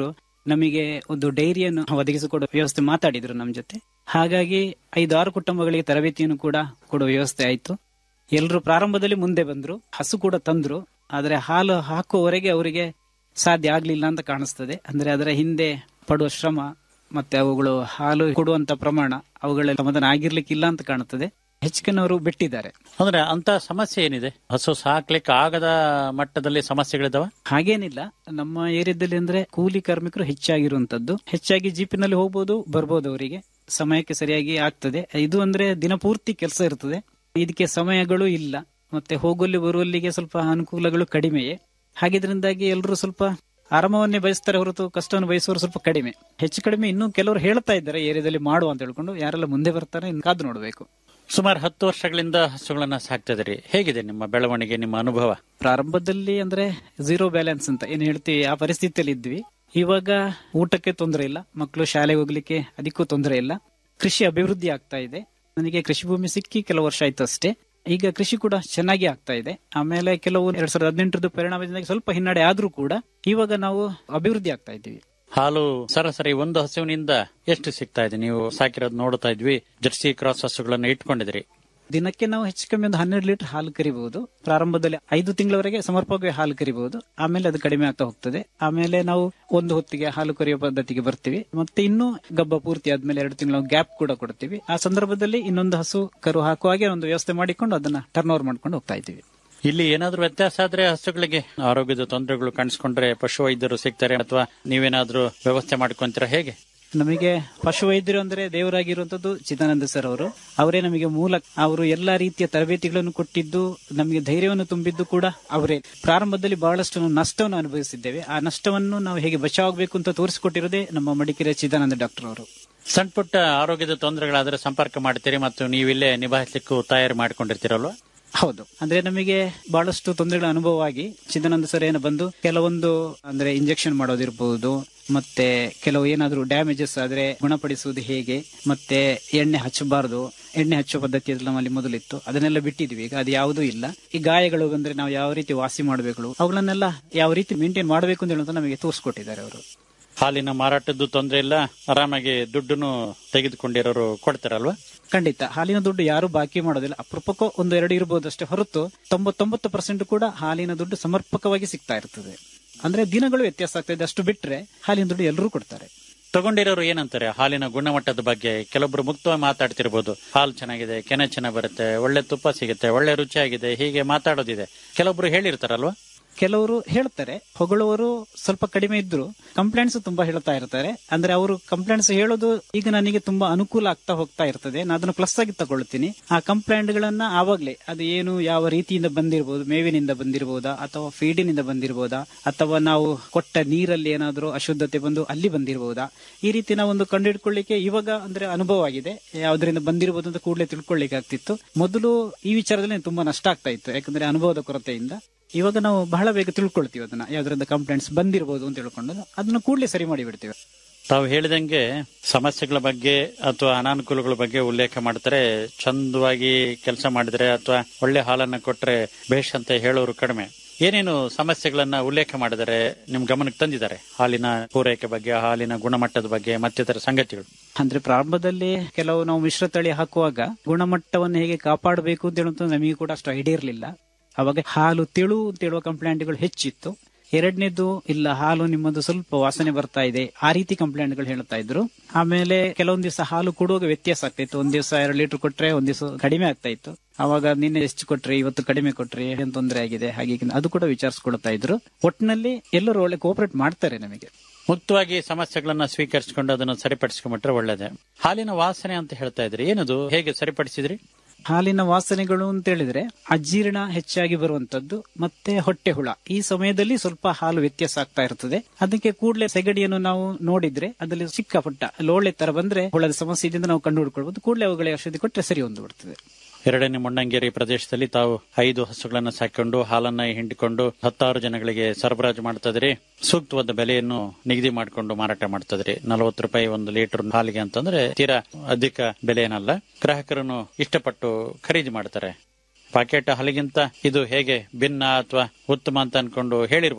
ನಮಗೆ ಒಂದು ಡೈರಿಯನ್ನು ಒದಗಿಸಿಕೊಡುವ ವ್ಯವಸ್ಥೆ ಮಾತಾಡಿದ್ರು ನಮ್ಮ ಜೊತೆ ಹಾಗಾಗಿ ಐದಾರು ಕುಟುಂಬಗಳಿಗೆ ತರಬೇತಿಯನ್ನು ಕೂಡ ಕೊಡುವ ವ್ಯವಸ್ಥೆ ಆಯ್ತು ಎಲ್ಲರೂ ಪ್ರಾರಂಭದಲ್ಲಿ ಮುಂದೆ ಬಂದ್ರು ಹಸು ಕೂಡ ತಂದ್ರು ಆದ್ರೆ ಹಾಲು ಹಾಕುವವರೆಗೆ ಅವರಿಗೆ ಸಾಧ್ಯ ಆಗ್ಲಿಲ್ಲ ಅಂತ ಕಾಣಿಸ್ತದೆ ಅಂದ್ರೆ ಅದರ ಹಿಂದೆ ಪಡುವ ಶ್ರಮ ಮತ್ತೆ ಅವುಗಳು ಹಾಲು ಕೊಡುವಂತ ಪ್ರಮಾಣ ಅವುಗಳ ಸಮಾಧಾನ ಆಗಿರ್ಲಿಕ್ಕಿಲ್ಲ ಅಂತ ಕಾಣುತ್ತದೆ ಹೆಚ್ಚಿನವರು ಬಿಟ್ಟಿದ್ದಾರೆ ಅಂದ್ರೆ ಅಂತ ಸಮಸ್ಯೆ ಏನಿದೆ ಹಸು ಸಾಕ್ಲಿಕ್ಕೆ ಆಗದ ಮಟ್ಟದಲ್ಲಿ ಸಮಸ್ಯೆಗಳಿದಾವ ಹಾಗೇನಿಲ್ಲ ನಮ್ಮ ಏರಿಯಾದಲ್ಲಿ ಅಂದ್ರೆ ಕೂಲಿ ಕಾರ್ಮಿಕರು ಹೆಚ್ಚಾಗಿರುವಂತದ್ದು ಹೆಚ್ಚಾಗಿ ಜೀಪಿನಲ್ಲಿ ಹೋಗ್ಬೋದು ಬರ್ಬೋದು ಅವರಿಗೆ ಸಮಯಕ್ಕೆ ಸರಿಯಾಗಿ ಆಗ್ತದೆ ಇದು ಅಂದ್ರೆ ದಿನಪೂರ್ತಿ ಕೆಲಸ ಇರ್ತದೆ ಇದಕ್ಕೆ ಸಮಯಗಳು ಇಲ್ಲ ಮತ್ತೆ ಹೋಗುವಲ್ಲಿ ಬರುವಲ್ಲಿಗೆ ಸ್ವಲ್ಪ ಅನುಕೂಲಗಳು ಕಡಿಮೆಯೇ ಹಾಗಿದ್ರಿಂದಾಗಿ ಎಲ್ಲರೂ ಸ್ವಲ್ಪ ಆರಾಮವನ್ನೇ ಬಯಸ್ತಾರೆ ಹೊರತು ಕಷ್ಟವನ್ನು ಬಯಸುವವರು ಸ್ವಲ್ಪ ಕಡಿಮೆ ಹೆಚ್ಚು ಕಡಿಮೆ ಇನ್ನೂ ಕೆಲವರು ಹೇಳ್ತಾ ಇದ್ದಾರೆ ಏರಿಯಾದಲ್ಲಿ ಮಾಡುವ ಅಂತ ಹೇಳ್ಕೊಂಡು ಯಾರೆಲ್ಲ ಮುಂದೆ ಬರ್ತಾರೆ ಇನ್ನು ಕಾದು ನೋಡಬೇಕು ಸುಮಾರು ಹತ್ತು ವರ್ಷಗಳಿಂದ ಹಸುಗಳನ್ನ ಸಾಕ್ತಿದ್ರಿ ಹೇಗಿದೆ ನಿಮ್ಮ ಬೆಳವಣಿಗೆ ನಿಮ್ಮ ಅನುಭವ ಪ್ರಾರಂಭದಲ್ಲಿ ಅಂದ್ರೆ ಝೀರೋ ಬ್ಯಾಲೆನ್ಸ್ ಅಂತ ಏನ್ ಹೇಳ್ತೀವಿ ಆ ಪರಿಸ್ಥಿತಿಯಲ್ಲಿ ಇದ್ವಿ ಇವಾಗ ಊಟಕ್ಕೆ ತೊಂದರೆ ಇಲ್ಲ ಮಕ್ಕಳು ಶಾಲೆಗೆ ಹೋಗ್ಲಿಕ್ಕೆ ಅದಕ್ಕೂ ತೊಂದರೆ ಇಲ್ಲ ಕೃಷಿ ಅಭಿವೃದ್ಧಿ ಆಗ್ತಾ ಇದೆ ನನಗೆ ಕೃಷಿ ಭೂಮಿ ಸಿಕ್ಕಿ ಕೆಲವು ವರ್ಷ ಆಯ್ತು ಅಷ್ಟೇ ಈಗ ಕೃಷಿ ಕೂಡ ಚೆನ್ನಾಗಿ ಆಗ್ತಾ ಇದೆ ಆಮೇಲೆ ಕೆಲವು ಎರಡ್ ಸಾವಿರದ ಹದಿನೆಂಟರದ್ದು ಪರಿಣಾಮದಿಂದಾಗಿ ಸ್ವಲ್ಪ ಹಿನ್ನಡೆ ಆದ್ರೂ ಕೂಡ ಇವಾಗ ನಾವು ಅಭಿವೃದ್ಧಿ ಆಗ್ತಾ ಇದ್ದೀವಿ ಹಾಲು ಸರಾಸರಿ ಒಂದು ಹಸುವಿನಿಂದ ಎಷ್ಟು ಸಿಗ್ತಾ ಇದೆ ನೀವು ಸಾಕಿರೋದು ನೋಡ್ತಾ ಇದ್ವಿ ಜರ್ಸಿ ಕ್ರಾಸ್ ಹಸುಗಳನ್ನ ಇಟ್ಕೊಂಡಿದ್ರಿ ದಿನಕ್ಕೆ ನಾವು ಹೆಚ್ಚು ಕಮ್ಮಿ ಒಂದು ಹನ್ನೆರಡು ಲೀಟರ್ ಹಾಲು ಕರಿಬಹುದು ಪ್ರಾರಂಭದಲ್ಲಿ ಐದು ತಿಂಗಳವರೆಗೆ ಸಮರ್ಪಕವಾಗಿ ಹಾಲು ಕರಿಬಹುದು ಆಮೇಲೆ ಅದು ಕಡಿಮೆ ಆಗ್ತಾ ಹೋಗ್ತದೆ ಆಮೇಲೆ ನಾವು ಒಂದು ಹೊತ್ತಿಗೆ ಹಾಲು ಕರೆಯುವ ಪದ್ಧತಿಗೆ ಬರ್ತೀವಿ ಮತ್ತೆ ಇನ್ನು ಗಬ್ಬ ಪೂರ್ತಿ ಆದ್ಮೇಲೆ ಎರಡು ತಿಂಗಳ ಗ್ಯಾಪ್ ಕೂಡ ಕೊಡ್ತೀವಿ ಆ ಸಂದರ್ಭದಲ್ಲಿ ಇನ್ನೊಂದು ಹಸು ಕರು ಹಾಕುವ ಹಾಗೆ ಒಂದು ವ್ಯವಸ್ಥೆ ಮಾಡಿಕೊಂಡು ಅದನ್ನ ಟರ್ನ್ ಓವರ್ ಮಾಡ್ಕೊಂಡು ಹೋಗ್ತಾ ಇದ್ದೀವಿ ಇಲ್ಲಿ ಏನಾದ್ರೂ ವ್ಯತ್ಯಾಸ ಆದ್ರೆ ಹಸುಗಳಿಗೆ ಆರೋಗ್ಯದ ತೊಂದರೆಗಳು ಕಾಣಿಸ್ಕೊಂಡ್ರೆ ಪಶು ವೈದ್ಯರು ಸಿಗ್ತಾರೆ ಅಥವಾ ನೀವೇನಾದ್ರೂ ವ್ಯವಸ್ಥೆ ಮಾಡ್ಕೊಂತೀರಾ ಹೇಗೆ ನಮಗೆ ಪಶು ವೈದ್ಯರು ಅಂದ್ರೆ ದೇವರಾಗಿರುವಂತದ್ದು ಚಿದಾನಂದ ಸರ್ ಅವರು ಅವರೇ ನಮಗೆ ಮೂಲ ಅವರು ಎಲ್ಲಾ ರೀತಿಯ ತರಬೇತಿಗಳನ್ನು ಕೊಟ್ಟಿದ್ದು ನಮಗೆ ಧೈರ್ಯವನ್ನು ತುಂಬಿದ್ದು ಕೂಡ ಅವರೇ ಪ್ರಾರಂಭದಲ್ಲಿ ಬಹಳಷ್ಟು ನಾವು ನಷ್ಟವನ್ನು ಅನುಭವಿಸಿದ್ದೇವೆ ಆ ನಷ್ಟವನ್ನು ನಾವು ಹೇಗೆ ಬಚಾವಾಗಬೇಕು ಅಂತ ತೋರಿಸಿಕೊಟ್ಟಿರೋದೇ ನಮ್ಮ ಮಡಿಕೇರಿಯ ಚಿದಾನಂದ ಡಾಕ್ಟರ್ ಅವರು ಸಣ್ಣ ಪುಟ್ಟ ಆರೋಗ್ಯದ ತೊಂದರೆಗಳಾದ್ರೆ ಸಂಪರ್ಕ ಮಾಡ್ತೀರಿ ಮತ್ತು ನೀವಿಲ್ಲೇ ನಿಭಾಯಿಸಲಿಕ್ಕೂ ತಯಾರಿ ಮಾಡ್ಕೊಂಡಿರ್ತೀರಲ್ವಾ ಹೌದು ಅಂದ್ರೆ ನಮಗೆ ಬಹಳಷ್ಟು ತೊಂದರೆಗಳ ಅನುಭವ ಆಗಿ ಚಿದಾನಂದ ಸರ್ ಏನು ಬಂದು ಕೆಲವೊಂದು ಅಂದ್ರೆ ಇಂಜೆಕ್ಷನ್ ಮಾಡೋದಿರ್ಬಹುದು ಮತ್ತೆ ಕೆಲವು ಏನಾದ್ರೂ ಡ್ಯಾಮೇಜಸ್ ಆದ್ರೆ ಗುಣಪಡಿಸುವುದು ಹೇಗೆ ಮತ್ತೆ ಎಣ್ಣೆ ಹಚ್ಚಬಾರದು ಎಣ್ಣೆ ಹಚ್ಚುವ ಪದ್ಧತಿ ಎಲ್ಲ ನಮ್ಮಲ್ಲಿ ಮೊದಲಿತ್ತು ಅದನ್ನೆಲ್ಲ ಬಿಟ್ಟಿದ್ವಿ ಈಗ ಅದು ಯಾವುದೂ ಇಲ್ಲ ಈ ಗಾಯಗಳು ಬಂದ್ರೆ ನಾವು ಯಾವ ರೀತಿ ವಾಸಿ ಮಾಡಬೇಕು ಅವುಗಳನ್ನೆಲ್ಲ ಯಾವ ರೀತಿ ಮೇಂಟೈನ್ ಮಾಡಬೇಕು ಅಂತ ಹೇಳೋದು ನಮಗೆ ತೋರಿಸ್ಕೊಟ್ಟಿದ್ದಾರೆ ಅವರು ಹಾಲಿನ ಮಾರಾಟದ್ದು ತೊಂದರೆ ಇಲ್ಲ ಆರಾಮಾಗಿ ದುಡ್ಡನ್ನು ತೆಗೆದುಕೊಂಡಿರೋರು ಕೊಡ್ತಾರಲ್ವಾ ಖಂಡಿತ ಹಾಲಿನ ದುಡ್ಡು ಯಾರು ಬಾಕಿ ಮಾಡೋದಿಲ್ಲ ಅಪರೂಪಕ್ಕೂ ಒಂದು ಎರಡು ಇರಬಹುದು ಅಷ್ಟೇ ಹೊರತು ತೊಂಬತ್ತೊಂಬತ್ತು ಪರ್ಸೆಂಟ್ ಕೂಡ ಹಾಲಿನ ದುಡ್ಡು ಸಮರ್ಪಕವಾಗಿ ಸಿಗ್ತಾ ಇರ್ತದೆ ಅಂದ್ರೆ ದಿನಗಳು ವ್ಯತ್ಯಾಸ ಆಗ್ತಾ ಇದೆ ಅಷ್ಟು ಬಿಟ್ರೆ ಹಾಲಿನ ದುಡ್ಡು ಎಲ್ಲರೂ ಕೊಡ್ತಾರೆ ತಗೊಂಡಿರೋರು ಏನಂತಾರೆ ಹಾಲಿನ ಗುಣಮಟ್ಟದ ಬಗ್ಗೆ ಕೆಲವೊಬ್ರು ಮುಕ್ತವಾಗಿ ಮಾತಾಡ್ತಿರ್ಬೋದು ಹಾಲು ಚೆನ್ನಾಗಿದೆ ಕೆನೆ ಚೆನ್ನಾಗಿ ಬರುತ್ತೆ ಒಳ್ಳೆ ತುಪ್ಪ ಸಿಗುತ್ತೆ ಒಳ್ಳೆ ರುಚಿಯಾಗಿದೆ ಹೀಗೆ ಮಾತಾಡೋದಿದೆ ಕೆಲವೊಬ್ರು ಹೇಳಿರ್ತಾರಲ್ವಾ ಕೆಲವರು ಹೇಳ್ತಾರೆ ಹೊಗಳುವರು ಸ್ವಲ್ಪ ಕಡಿಮೆ ಇದ್ರು ಕಂಪ್ಲೇಂಟ್ಸ್ ತುಂಬಾ ಹೇಳ್ತಾ ಇರ್ತಾರೆ ಅಂದ್ರೆ ಅವರು ಕಂಪ್ಲೇಂಟ್ಸ್ ಹೇಳೋದು ಈಗ ನನಗೆ ತುಂಬಾ ಅನುಕೂಲ ಆಗ್ತಾ ಹೋಗ್ತಾ ಇರ್ತದೆ ನಾನು ಅದನ್ನು ಪ್ಲಸ್ ಆಗಿ ತಗೊಳ್ತೀನಿ ಆ ಕಂಪ್ಲೇಂಟ್ ಗಳನ್ನ ಆವಾಗ್ಲೇ ಅದು ಏನು ಯಾವ ರೀತಿಯಿಂದ ಬಂದಿರಬಹುದು ಮೇವಿನಿಂದ ಬಂದಿರಬಹುದಾ ಅಥವಾ ಫೀಡಿನಿಂದ ಬಂದಿರಬಹುದಾ ಅಥವಾ ನಾವು ಕೊಟ್ಟ ನೀರಲ್ಲಿ ಏನಾದರೂ ಅಶುದ್ಧತೆ ಬಂದು ಅಲ್ಲಿ ಬಂದಿರಬಹುದಾ ಈ ರೀತಿ ನಾವು ಒಂದು ಕಂಡುಹಿಡ್ಕೊಳ್ಳಿಕ್ಕೆ ಇವಾಗ ಅಂದ್ರೆ ಅನುಭವ ಆಗಿದೆ ಯಾವ್ದರಿಂದ ಬಂದಿರಬಹುದು ಅಂತ ಕೂಡಲೇ ತಿಳ್ಕೊಳ್ಳಿಕ್ಕೆ ಆಗ್ತಿತ್ತು ಮೊದಲು ಈ ವಿಚಾರದಲ್ಲಿ ತುಂಬಾ ನಷ್ಟ ಆಗ್ತಾ ಇತ್ತು ಯಾಕಂದ್ರೆ ಅನುಭವದ ಕೊರತೆಯಿಂದ ಇವಾಗ ನಾವು ಬಹಳ ಬೇಗ ತಿಳ್ಕೊಳ್ತೀವಿ ಅದನ್ನ ಯಾವ್ದ್ರಿಂದ ಕಂಪ್ಲೇಂಟ್ಸ್ ಬಂದಿರಬಹುದು ಅಂತ ತಿಳ್ಕೊಂಡು ಅದನ್ನ ಕೂಡಲೇ ಸರಿ ಮಾಡಿ ಬಿಡ್ತೀವಿ ತಾವು ಹೇಳಿದಂಗೆ ಸಮಸ್ಯೆಗಳ ಬಗ್ಗೆ ಅಥವಾ ಅನಾನುಕೂಲಗಳ ಬಗ್ಗೆ ಉಲ್ಲೇಖ ಮಾಡ್ತಾರೆ ಚಂದವಾಗಿ ಕೆಲಸ ಮಾಡಿದ್ರೆ ಅಥವಾ ಒಳ್ಳೆ ಹಾಲನ್ನ ಕೊಟ್ರೆ ಬೇಷ್ ಅಂತ ಹೇಳೋರು ಕಡಿಮೆ ಏನೇನು ಸಮಸ್ಯೆಗಳನ್ನ ಉಲ್ಲೇಖ ಮಾಡಿದರೆ ನಿಮ್ ಗಮನಕ್ಕೆ ತಂದಿದ್ದಾರೆ ಹಾಲಿನ ಪೂರೈಕೆ ಬಗ್ಗೆ ಹಾಲಿನ ಗುಣಮಟ್ಟದ ಬಗ್ಗೆ ಮತ್ತಿತರ ಸಂಗತಿಗಳು ಅಂದ್ರೆ ಪ್ರಾರಂಭದಲ್ಲಿ ಕೆಲವು ನಾವು ಮಿಶ್ರ ತಳಿ ಹಾಕುವಾಗ ಗುಣಮಟ್ಟವನ್ನು ಹೇಗೆ ಕಾಪಾಡಬೇಕು ಅಂತ ಹೇಳುವಂತ ನಮಗೆ ಕೂಡ ಅಷ್ಟು ಐಡಿಯಾ ಇರಲಿಲ್ಲ ಅವಾಗ ಹಾಲು ತೆಳು ಅಂತ ಹೇಳುವ ಕಂಪ್ಲೇಂಟ್ಗಳು ಹೆಚ್ಚಿತ್ತು ಎರಡನೇದು ಇಲ್ಲ ಹಾಲು ನಿಮ್ಮದು ಸ್ವಲ್ಪ ವಾಸನೆ ಬರ್ತಾ ಇದೆ ಆ ರೀತಿ ಕಂಪ್ಲೇಂಟ್ಗಳು ಹೇಳ್ತಾ ಇದ್ರು ಆಮೇಲೆ ಕೆಲವೊಂದ್ ದಿವಸ ಹಾಲು ಕೊಡುವಾಗ ವ್ಯತ್ಯಾಸ ಆಗ್ತಾ ಇತ್ತು ಒಂದ್ ದಿವಸ ಎರಡು ಲೀಟರ್ ಕೊಟ್ರೆ ಒಂದ್ ದಿವಸ ಕಡಿಮೆ ಆಗ್ತಾ ಇತ್ತು ಅವಾಗ ನಿನ್ನೆ ಎಷ್ಟು ಕೊಟ್ರಿ ಇವತ್ತು ಕಡಿಮೆ ಕೊಟ್ರಿ ಏನ್ ತೊಂದರೆ ಆಗಿದೆ ಹಾಗೆ ಹೀಗೆ ಅದು ಕೂಡ ವಿಚಾರಿಸ್ಕೊಳ್ತಾ ಇದ್ರು ಒಟ್ಟಿನಲ್ಲಿ ಎಲ್ಲರೂ ಒಳ್ಳೆ ಕೋಪರೇಟ್ ಮಾಡ್ತಾರೆ ನಮಗೆ ಮುಕ್ತವಾಗಿ ಸಮಸ್ಯೆಗಳನ್ನ ಸ್ವೀಕರಿಸಿಕೊಂಡು ಅದನ್ನು ಸರಿಪಡಿಸ್ಕೊಂಡ್ಬಿಟ್ರೆ ಒಳ್ಳೇದೇ ಹಾಲಿನ ವಾಸನೆ ಅಂತ ಹೇಳ್ತಾ ಇದ್ರಿ ಏನದು ಹೇಗೆ ಸರಿಪಡಿಸಿದ್ರಿ ಹಾಲಿನ ವಾಸನೆಗಳು ಅಂತ ಹೇಳಿದ್ರೆ ಅಜೀರ್ಣ ಹೆಚ್ಚಾಗಿ ಬರುವಂತದ್ದು ಮತ್ತೆ ಹೊಟ್ಟೆ ಹುಳ ಈ ಸಮಯದಲ್ಲಿ ಸ್ವಲ್ಪ ಹಾಲು ವ್ಯತ್ಯಾಸ ಆಗ್ತಾ ಇರ್ತದೆ ಅದಕ್ಕೆ ಕೂಡಲೇ ಸೆಗಡಿಯನ್ನು ನಾವು ನೋಡಿದ್ರೆ ಅದರಲ್ಲಿ ಚಿಕ್ಕ ಪುಟ್ಟ ಲೋಳೆ ತರ ಬಂದ್ರೆ ಹುಳದ ಸಮಸ್ಯೆ ಇದರಿಂದ ನಾವು ಕಂಡು ಹುಡ್ಕೊಳ್ಬಹುದು ಕೂಡಲೇ ಅವುಗಳಿಗೆ ಔಷಧಿ ಕೊಟ್ಟರೆ ಸರಿ ಹೊಂದು ಬಿಡ್ತದೆ ಎರಡನೇ ಮೊಣ್ಣಂಗೇರಿ ಪ್ರದೇಶದಲ್ಲಿ ತಾವು ಐದು ಹಸುಗಳನ್ನ ಸಾಕೊಂಡು ಹಾಲನ್ನ ಹಿಂಡಿಕೊಂಡು ಹತ್ತಾರು ಜನಗಳಿಗೆ ಸರಬರಾಜು ಮಾಡ್ತದ್ರಿ ಸೂಕ್ತವಾದ ಬೆಲೆಯನ್ನು ನಿಗದಿ ಮಾಡಿಕೊಂಡು ಮಾರಾಟ ಮಾಡ್ತದ್ರಿ ನಲವತ್ತು ರೂಪಾಯಿ ಒಂದು ಲೀಟರ್ ಹಾಲಿಗೆ ಅಂತಂದ್ರೆ ತೀರಾ ಅಧಿಕ ಬೆಲೆ ಏನಲ್ಲ ಗ್ರಾಹಕರನ್ನು ಇಷ್ಟಪಟ್ಟು ಖರೀದಿ ಮಾಡ್ತಾರೆ ಪಾಕೆಟ್ ಹಾಲಿಗಿಂತ ಇದು ಹೇಗೆ ಭಿನ್ನ ಅಥವಾ ಉತ್ತಮ ಅಂತ ಅನ್ಕೊಂಡು ಹೇಳಿರ್ಬೋದು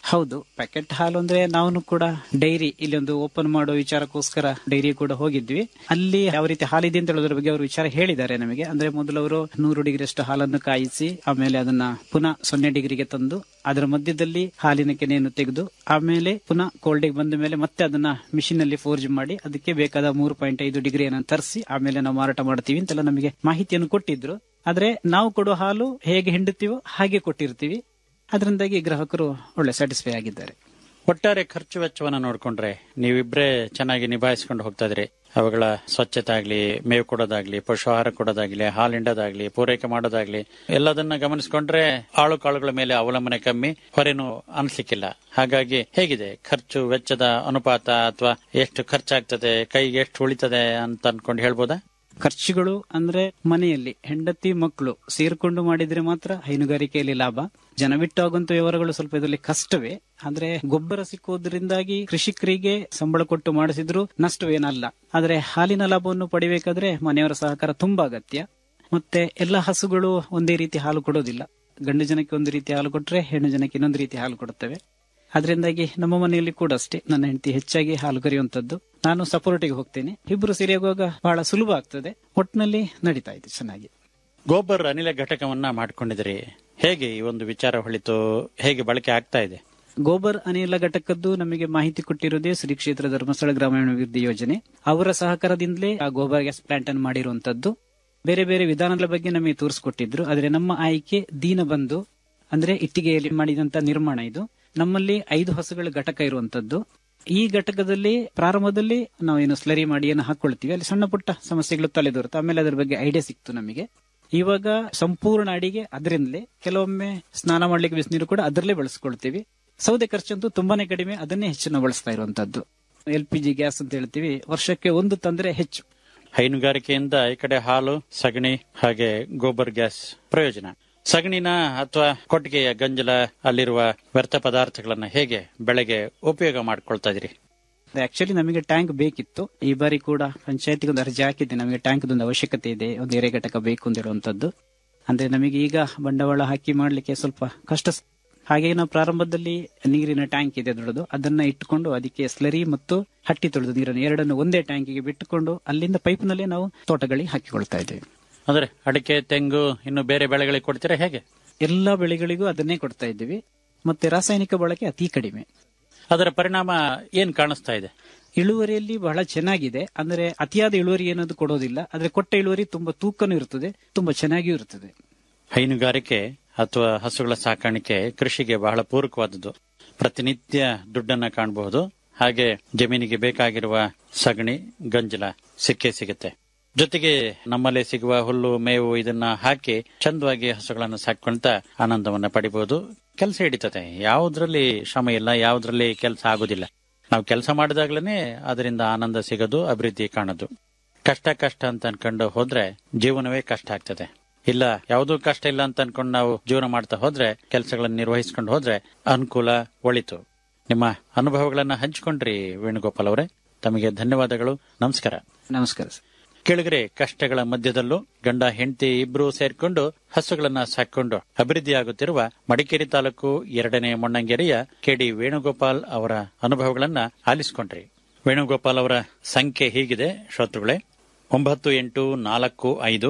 ಹೌದು ಪ್ಯಾಕೆಟ್ ಹಾಲು ಅಂದ್ರೆ ನಾವು ಕೂಡ ಡೈರಿ ಇಲ್ಲಿ ಒಂದು ಓಪನ್ ಮಾಡೋ ವಿಚಾರಕ್ಕೋಸ್ಕರ ಡೈರಿ ಕೂಡ ಹೋಗಿದ್ವಿ ಅಲ್ಲಿ ಯಾವ ರೀತಿ ಹಾಲಿದೆ ಅಂತ ಹೇಳೋದ್ರ ಬಗ್ಗೆ ಅವರು ವಿಚಾರ ಹೇಳಿದ್ದಾರೆ ನಮಗೆ ಅಂದ್ರೆ ಮೊದಲು ಅವರು ನೂರು ಡಿಗ್ರಿ ಅಷ್ಟು ಹಾಲನ್ನು ಕಾಯಿಸಿ ಆಮೇಲೆ ಅದನ್ನ ಪುನಃ ಸೊನ್ನೆ ಡಿಗ್ರಿಗೆ ತಂದು ಅದರ ಮಧ್ಯದಲ್ಲಿ ಹಾಲಿನ ಕೆನೆಯನ್ನು ತೆಗೆದು ಆಮೇಲೆ ಪುನಃ ಕೋಲ್ಡಿಗೆ ಬಂದ ಮೇಲೆ ಮತ್ತೆ ಅದನ್ನ ಮಿಷಿನ್ ಅಲ್ಲಿ ಫೋರ್ಜ್ ಮಾಡಿ ಅದಕ್ಕೆ ಬೇಕಾದ ಮೂರು ಪಾಯಿಂಟ್ ಐದು ಡಿಗ್ರಿಯನ್ನು ತರಿಸಿ ಆಮೇಲೆ ನಾವು ಮಾರಾಟ ಮಾಡ್ತೀವಿ ಅಂತೆಲ್ಲ ನಮಗೆ ಮಾಹಿತಿಯನ್ನು ಕೊಟ್ಟಿದ್ರು ಆದ್ರೆ ನಾವು ಕೊಡೋ ಹಾಲು ಹೇಗೆ ಹಿಂಡುತ್ತೀವೋ ಹಾಗೆ ಕೊಟ್ಟಿರ್ತೀವಿ ಅದರಿಂದಾಗಿ ಗ್ರಾಹಕರು ಒಳ್ಳೆ ಸ್ಯಾಟಿಸ್ಫೈ ಆಗಿದ್ದಾರೆ ಒಟ್ಟಾರೆ ಖರ್ಚು ವೆಚ್ಚವನ್ನ ನೋಡ್ಕೊಂಡ್ರೆ ನೀವಿಬ್ರೇ ಚೆನ್ನಾಗಿ ನಿಭಾಯಿಸ್ಕೊಂಡು ಹೋಗ್ತಾ ಇದ್ರಿ ಅವುಗಳ ಸ್ವಚ್ಛತೆ ಆಗ್ಲಿ ಮೇವು ಕೊಡೋದಾಗ್ಲಿ ಪಶುಹಾರ ಕೊಡೋದಾಗ್ಲಿ ಹಾಲು ಹಿಂಡೋದಾಗ್ಲಿ ಪೂರೈಕೆ ಮಾಡೋದಾಗ್ಲಿ ಎಲ್ಲದನ್ನ ಗಮನಿಸ್ಕೊಂಡ್ರೆ ಆಳು ಕಾಳುಗಳ ಮೇಲೆ ಅವಲಂಬನೆ ಕಮ್ಮಿ ಹೊರೇನು ಅನ್ಸ್ಲಿಕ್ಕಿಲ್ಲ ಹಾಗಾಗಿ ಹೇಗಿದೆ ಖರ್ಚು ವೆಚ್ಚದ ಅನುಪಾತ ಅಥವಾ ಎಷ್ಟು ಖರ್ಚಾಗ್ತದೆ ಕೈಗೆ ಎಷ್ಟು ಉಳಿತದೆ ಅಂತ ಅನ್ಕೊಂಡು ಹೇಳ್ಬೋದಾ ಖರ್ಚುಗಳು ಅಂದ್ರೆ ಮನೆಯಲ್ಲಿ ಹೆಂಡತಿ ಮಕ್ಕಳು ಸೇರ್ಕೊಂಡು ಮಾಡಿದ್ರೆ ಮಾತ್ರ ಹೈನುಗಾರಿಕೆಯಲ್ಲಿ ಲಾಭ ಜನ ಬಿಟ್ಟು ಆಗುವಂತ ವ್ಯವಹಾರಗಳು ಸ್ವಲ್ಪ ಇದರಲ್ಲಿ ಕಷ್ಟವೇ ಆದ್ರೆ ಗೊಬ್ಬರ ಸಿಕ್ಕುವುದರಿಂದಾಗಿ ಕೃಷಿಕರಿಗೆ ಸಂಬಳ ಕೊಟ್ಟು ಮಾಡಿಸಿದ್ರು ನಷ್ಟವೇನಲ್ಲ ಆದ್ರೆ ಹಾಲಿನ ಲಾಭವನ್ನು ಪಡಿಬೇಕಾದ್ರೆ ಮನೆಯವರ ಸಹಕಾರ ತುಂಬಾ ಅಗತ್ಯ ಮತ್ತೆ ಎಲ್ಲ ಹಸುಗಳು ಒಂದೇ ರೀತಿ ಹಾಲು ಕೊಡೋದಿಲ್ಲ ಗಂಡು ಜನಕ್ಕೆ ಒಂದು ರೀತಿ ಹಾಲು ಕೊಟ್ರೆ ಹೆಣ್ಣು ಜನಕ್ಕೆ ಇನ್ನೊಂದು ರೀತಿ ಹಾಲು ಕೊಡುತ್ತವೆ ಅದರಿಂದಾಗಿ ನಮ್ಮ ಮನೆಯಲ್ಲಿ ಕೂಡ ಅಷ್ಟೇ ನನ್ನ ಹೆಂಡತಿ ಹೆಚ್ಚಾಗಿ ಹಾಲು ಕರೆಯುವಂತದ್ದು ನಾನು ಸಪೋರ್ಟಿಗೆ ಹೋಗ್ತೇನೆ ಇಬ್ಬರು ಸೇರಿಯಾಗುವಾಗ ಬಹಳ ಸುಲಭ ಆಗ್ತದೆ ಒಟ್ಟಿನಲ್ಲಿ ನಡೀತಾ ಇದೆ ಚೆನ್ನಾಗಿ ಗೋಬರ್ ಅನಿಲ ಘಟಕವನ್ನ ಮಾಡ್ಕೊಂಡಿದ್ರಿ ಹೇಗೆ ಈ ಒಂದು ವಿಚಾರ ಹೊಳಿತು ಹೇಗೆ ಬಳಕೆ ಆಗ್ತಾ ಇದೆ ಗೋಬರ್ ಅನಿಲ ಘಟಕದ್ದು ನಮಗೆ ಮಾಹಿತಿ ಕೊಟ್ಟಿರುವುದೇ ಶ್ರೀ ಕ್ಷೇತ್ರ ಧರ್ಮಸ್ಥಳ ಗ್ರಾಮೀಣಾಭಿವೃದ್ಧಿ ಯೋಜನೆ ಅವರ ಸಹಕಾರದಿಂದಲೇ ಆ ಗೋಬರ್ ಗ್ಯಾಸ್ ಪ್ಲಾಂಟ್ ಅನ್ನು ಮಾಡಿರುವಂತದ್ದು ಬೇರೆ ಬೇರೆ ವಿಧಾನಗಳ ಬಗ್ಗೆ ನಮಗೆ ತೋರಿಸಿಕೊಟ್ಟಿದ್ರು ಆದ್ರೆ ನಮ್ಮ ಆಯ್ಕೆ ದೀನ ಬಂದು ಅಂದ್ರೆ ಇಟ್ಟಿಗೆಯಲ್ಲಿ ಮಾಡಿದಂತ ನಿರ್ಮಾಣ ಇದು ನಮ್ಮಲ್ಲಿ ಐದು ಹಸುಗಳ ಘಟಕ ಇರುವಂತದ್ದು ಈ ಘಟಕದಲ್ಲಿ ಪ್ರಾರಂಭದಲ್ಲಿ ನಾವು ಏನು ಸ್ಲರಿ ಮಾಡಿ ಏನು ಹಾಕೊಳ್ತೀವಿ ಅಲ್ಲಿ ಸಣ್ಣ ಪುಟ್ಟ ಸಮಸ್ಯೆಗಳು ತಲೆದೋರುತ್ತೆ ಆಮೇಲೆ ಅದರ ಬಗ್ಗೆ ಐಡಿಯಾ ಸಿಕ್ತು ನಮಗೆ ಇವಾಗ ಸಂಪೂರ್ಣ ಅಡಿಗೆ ಅದರಿಂದಲೇ ಕೆಲವೊಮ್ಮೆ ಸ್ನಾನ ಮಾಡ್ಲಿಕ್ಕೆ ಬಿಸಿನೀರು ಕೂಡ ಅದರಲ್ಲೇ ಬಳಸ್ಕೊಳ್ತೀವಿ ಸೌದೆ ಖರ್ಚಂತೂ ತುಂಬಾನೇ ಕಡಿಮೆ ಅದನ್ನೇ ಹೆಚ್ಚು ನಾವು ಬಳಸ್ತಾ ಇರುವಂತದ್ದು ಎಲ್ ಪಿ ಜಿ ಗ್ಯಾಸ್ ಅಂತ ಹೇಳ್ತೀವಿ ವರ್ಷಕ್ಕೆ ಒಂದು ತಂದ್ರೆ ಹೆಚ್ಚು ಹೈನುಗಾರಿಕೆಯಿಂದ ಈ ಕಡೆ ಹಾಲು ಸಗಣಿ ಹಾಗೆ ಗೋಬರ್ ಗ್ಯಾಸ್ ಪ್ರಯೋಜನ ಸಗಣಿನ ಅಥವಾ ಕೊಟ್ಟಿಗೆಯ ಗಂಜಲ ಅಲ್ಲಿರುವ ವ್ಯರ್ಥ ಪದಾರ್ಥಗಳನ್ನ ಹೇಗೆ ಬೆಳೆಗೆ ಉಪಯೋಗ ಮಾಡ್ಕೊಳ್ತಾ ಇದ್ರಿ ಆಕ್ಚುಲಿ ನಮಗೆ ಟ್ಯಾಂಕ್ ಬೇಕಿತ್ತು ಈ ಬಾರಿ ಕೂಡ ಪಂಚಾಯತಿಗೆ ಒಂದು ಅರ್ಜಿ ಹಾಕಿದ್ದೆ ನಮಗೆ ಟ್ಯಾಂಕ್ ಒಂದು ಅವಶ್ಯಕತೆ ಇದೆ ಒಂದು ಎರೆ ಘಟಕ ಬೇಕು ಅಂತ ಹೇಳುವಂತದ್ದು ಅಂದ್ರೆ ನಮಗೆ ಈಗ ಬಂಡವಾಳ ಹಾಕಿ ಮಾಡ್ಲಿಕ್ಕೆ ಸ್ವಲ್ಪ ಕಷ್ಟ ಸ- ಹಾಗೆ ನಾವು ಪ್ರಾರಂಭದಲ್ಲಿ ನೀರಿನ ಟ್ಯಾಂಕ್ ಇದೆ ದೊಡ್ಡದು ಅದನ್ನ ಇಟ್ಟುಕೊಂಡು ಅದಕ್ಕೆ ಸ್ಲರಿ ಮತ್ತು ಹಟ್ಟಿ ತೊಳೆದು ನೀರನ್ನು ಎರಡನ್ನು ಒಂದೇ ಟ್ಯಾಂಕಿಗೆ ಬಿಟ್ಟುಕೊಂಡು ಅಲ್ಲಿಂದ ಪೈಪ್ನಲ್ಲೇ ನಾವು ತೋಟಗಳಿಗೆ ಹಾಕಿಕೊಳ್ತಾ ಇದ್ದೇವೆ ಅಂದ್ರೆ ಅಡಿಕೆ ತೆಂಗು ಇನ್ನು ಬೇರೆ ಬೆಳೆಗಳಿಗೆ ಕೊಡ್ತೀರಾ ಹೇಗೆ ಎಲ್ಲಾ ಬೆಳೆಗಳಿಗೂ ಅದನ್ನೇ ಕೊಡ್ತಾ ಇದ್ದೀವಿ ಮತ್ತೆ ರಾಸಾಯನಿಕ ಬಳಕೆ ಅತಿ ಕಡಿಮೆ ಅದರ ಪರಿಣಾಮ ಏನ್ ಕಾಣಿಸ್ತಾ ಇದೆ ಇಳುವರಿಯಲ್ಲಿ ಬಹಳ ಚೆನ್ನಾಗಿದೆ ಅಂದ್ರೆ ಅತಿಯಾದ ಇಳುವರಿ ಏನದು ಕೊಡೋದಿಲ್ಲ ಆದ್ರೆ ಕೊಟ್ಟ ಇಳುವರಿ ತುಂಬಾ ತೂಕನೂ ಇರ್ತದೆ ತುಂಬಾ ಚೆನ್ನಾಗಿಯೂ ಇರ್ತದೆ ಹೈನುಗಾರಿಕೆ ಅಥವಾ ಹಸುಗಳ ಸಾಕಾಣಿಕೆ ಕೃಷಿಗೆ ಬಹಳ ಪೂರಕವಾದದ್ದು ಪ್ರತಿನಿತ್ಯ ದುಡ್ಡನ್ನ ಕಾಣಬಹುದು ಹಾಗೆ ಜಮೀನಿಗೆ ಬೇಕಾಗಿರುವ ಸಗಣಿ ಗಂಜಲ ಸಿಕ್ಕೇ ಸಿಗುತ್ತೆ ಜೊತೆಗೆ ನಮ್ಮಲ್ಲೇ ಸಿಗುವ ಹುಲ್ಲು ಮೇವು ಇದನ್ನ ಹಾಕಿ ಚಂದವಾಗಿ ಹಸುಗಳನ್ನು ಸಾಕೊಂತ ಆನಂದವನ್ನ ಪಡಿಬಹುದು ಕೆಲಸ ಹಿಡಿತದೆ ಯಾವುದ್ರಲ್ಲಿ ಶ್ರಮ ಇಲ್ಲ ಯಾವುದ್ರಲ್ಲಿ ಕೆಲಸ ಆಗುದಿಲ್ಲ ನಾವು ಕೆಲಸ ಮಾಡಿದಾಗ್ಲೇನೆ ಅದರಿಂದ ಆನಂದ ಸಿಗೋದು ಅಭಿವೃದ್ಧಿ ಕಾಣೋದು ಕಷ್ಟ ಕಷ್ಟ ಅಂತ ಅನ್ಕೊಂಡು ಹೋದ್ರೆ ಜೀವನವೇ ಕಷ್ಟ ಆಗ್ತದೆ ಇಲ್ಲ ಯಾವುದೂ ಕಷ್ಟ ಇಲ್ಲ ಅಂತ ಅನ್ಕೊಂಡು ನಾವು ಜೀವನ ಮಾಡ್ತಾ ಹೋದ್ರೆ ಕೆಲಸಗಳನ್ನು ನಿರ್ವಹಿಸ್ಕೊಂಡು ಹೋದ್ರೆ ಅನುಕೂಲ ಒಳಿತು ನಿಮ್ಮ ಅನುಭವಗಳನ್ನ ಹಂಚಿಕೊಂಡ್ರಿ ವೇಣುಗೋಪಾಲ್ ಅವರೇ ತಮಗೆ ಧನ್ಯವಾದಗಳು ನಮಸ್ಕಾರ ನಮಸ್ಕಾರ ಸರ್ ಕೆಳಗರೆ ಕಷ್ಟಗಳ ಮಧ್ಯದಲ್ಲೂ ಗಂಡ ಹೆಂಡತಿ ಇಬ್ರು ಸೇರ್ಕೊಂಡು ಹಸುಗಳನ್ನ ಸಾಕೊಂಡು ಅಭಿವೃದ್ಧಿಯಾಗುತ್ತಿರುವ ಮಡಿಕೇರಿ ತಾಲೂಕು ಎರಡನೇ ಮೊಣ್ಣಂಗೆರೆಯ ಕೆಡಿ ವೇಣುಗೋಪಾಲ್ ಅವರ ಅನುಭವಗಳನ್ನ ಆಲಿಸಿಕೊಂಡ್ರಿ ವೇಣುಗೋಪಾಲ್ ಅವರ ಸಂಖ್ಯೆ ಹೀಗಿದೆ ಶ್ರೋತೃಗಳೇ ಒಂಬತ್ತು ಎಂಟು ನಾಲ್ಕು ಐದು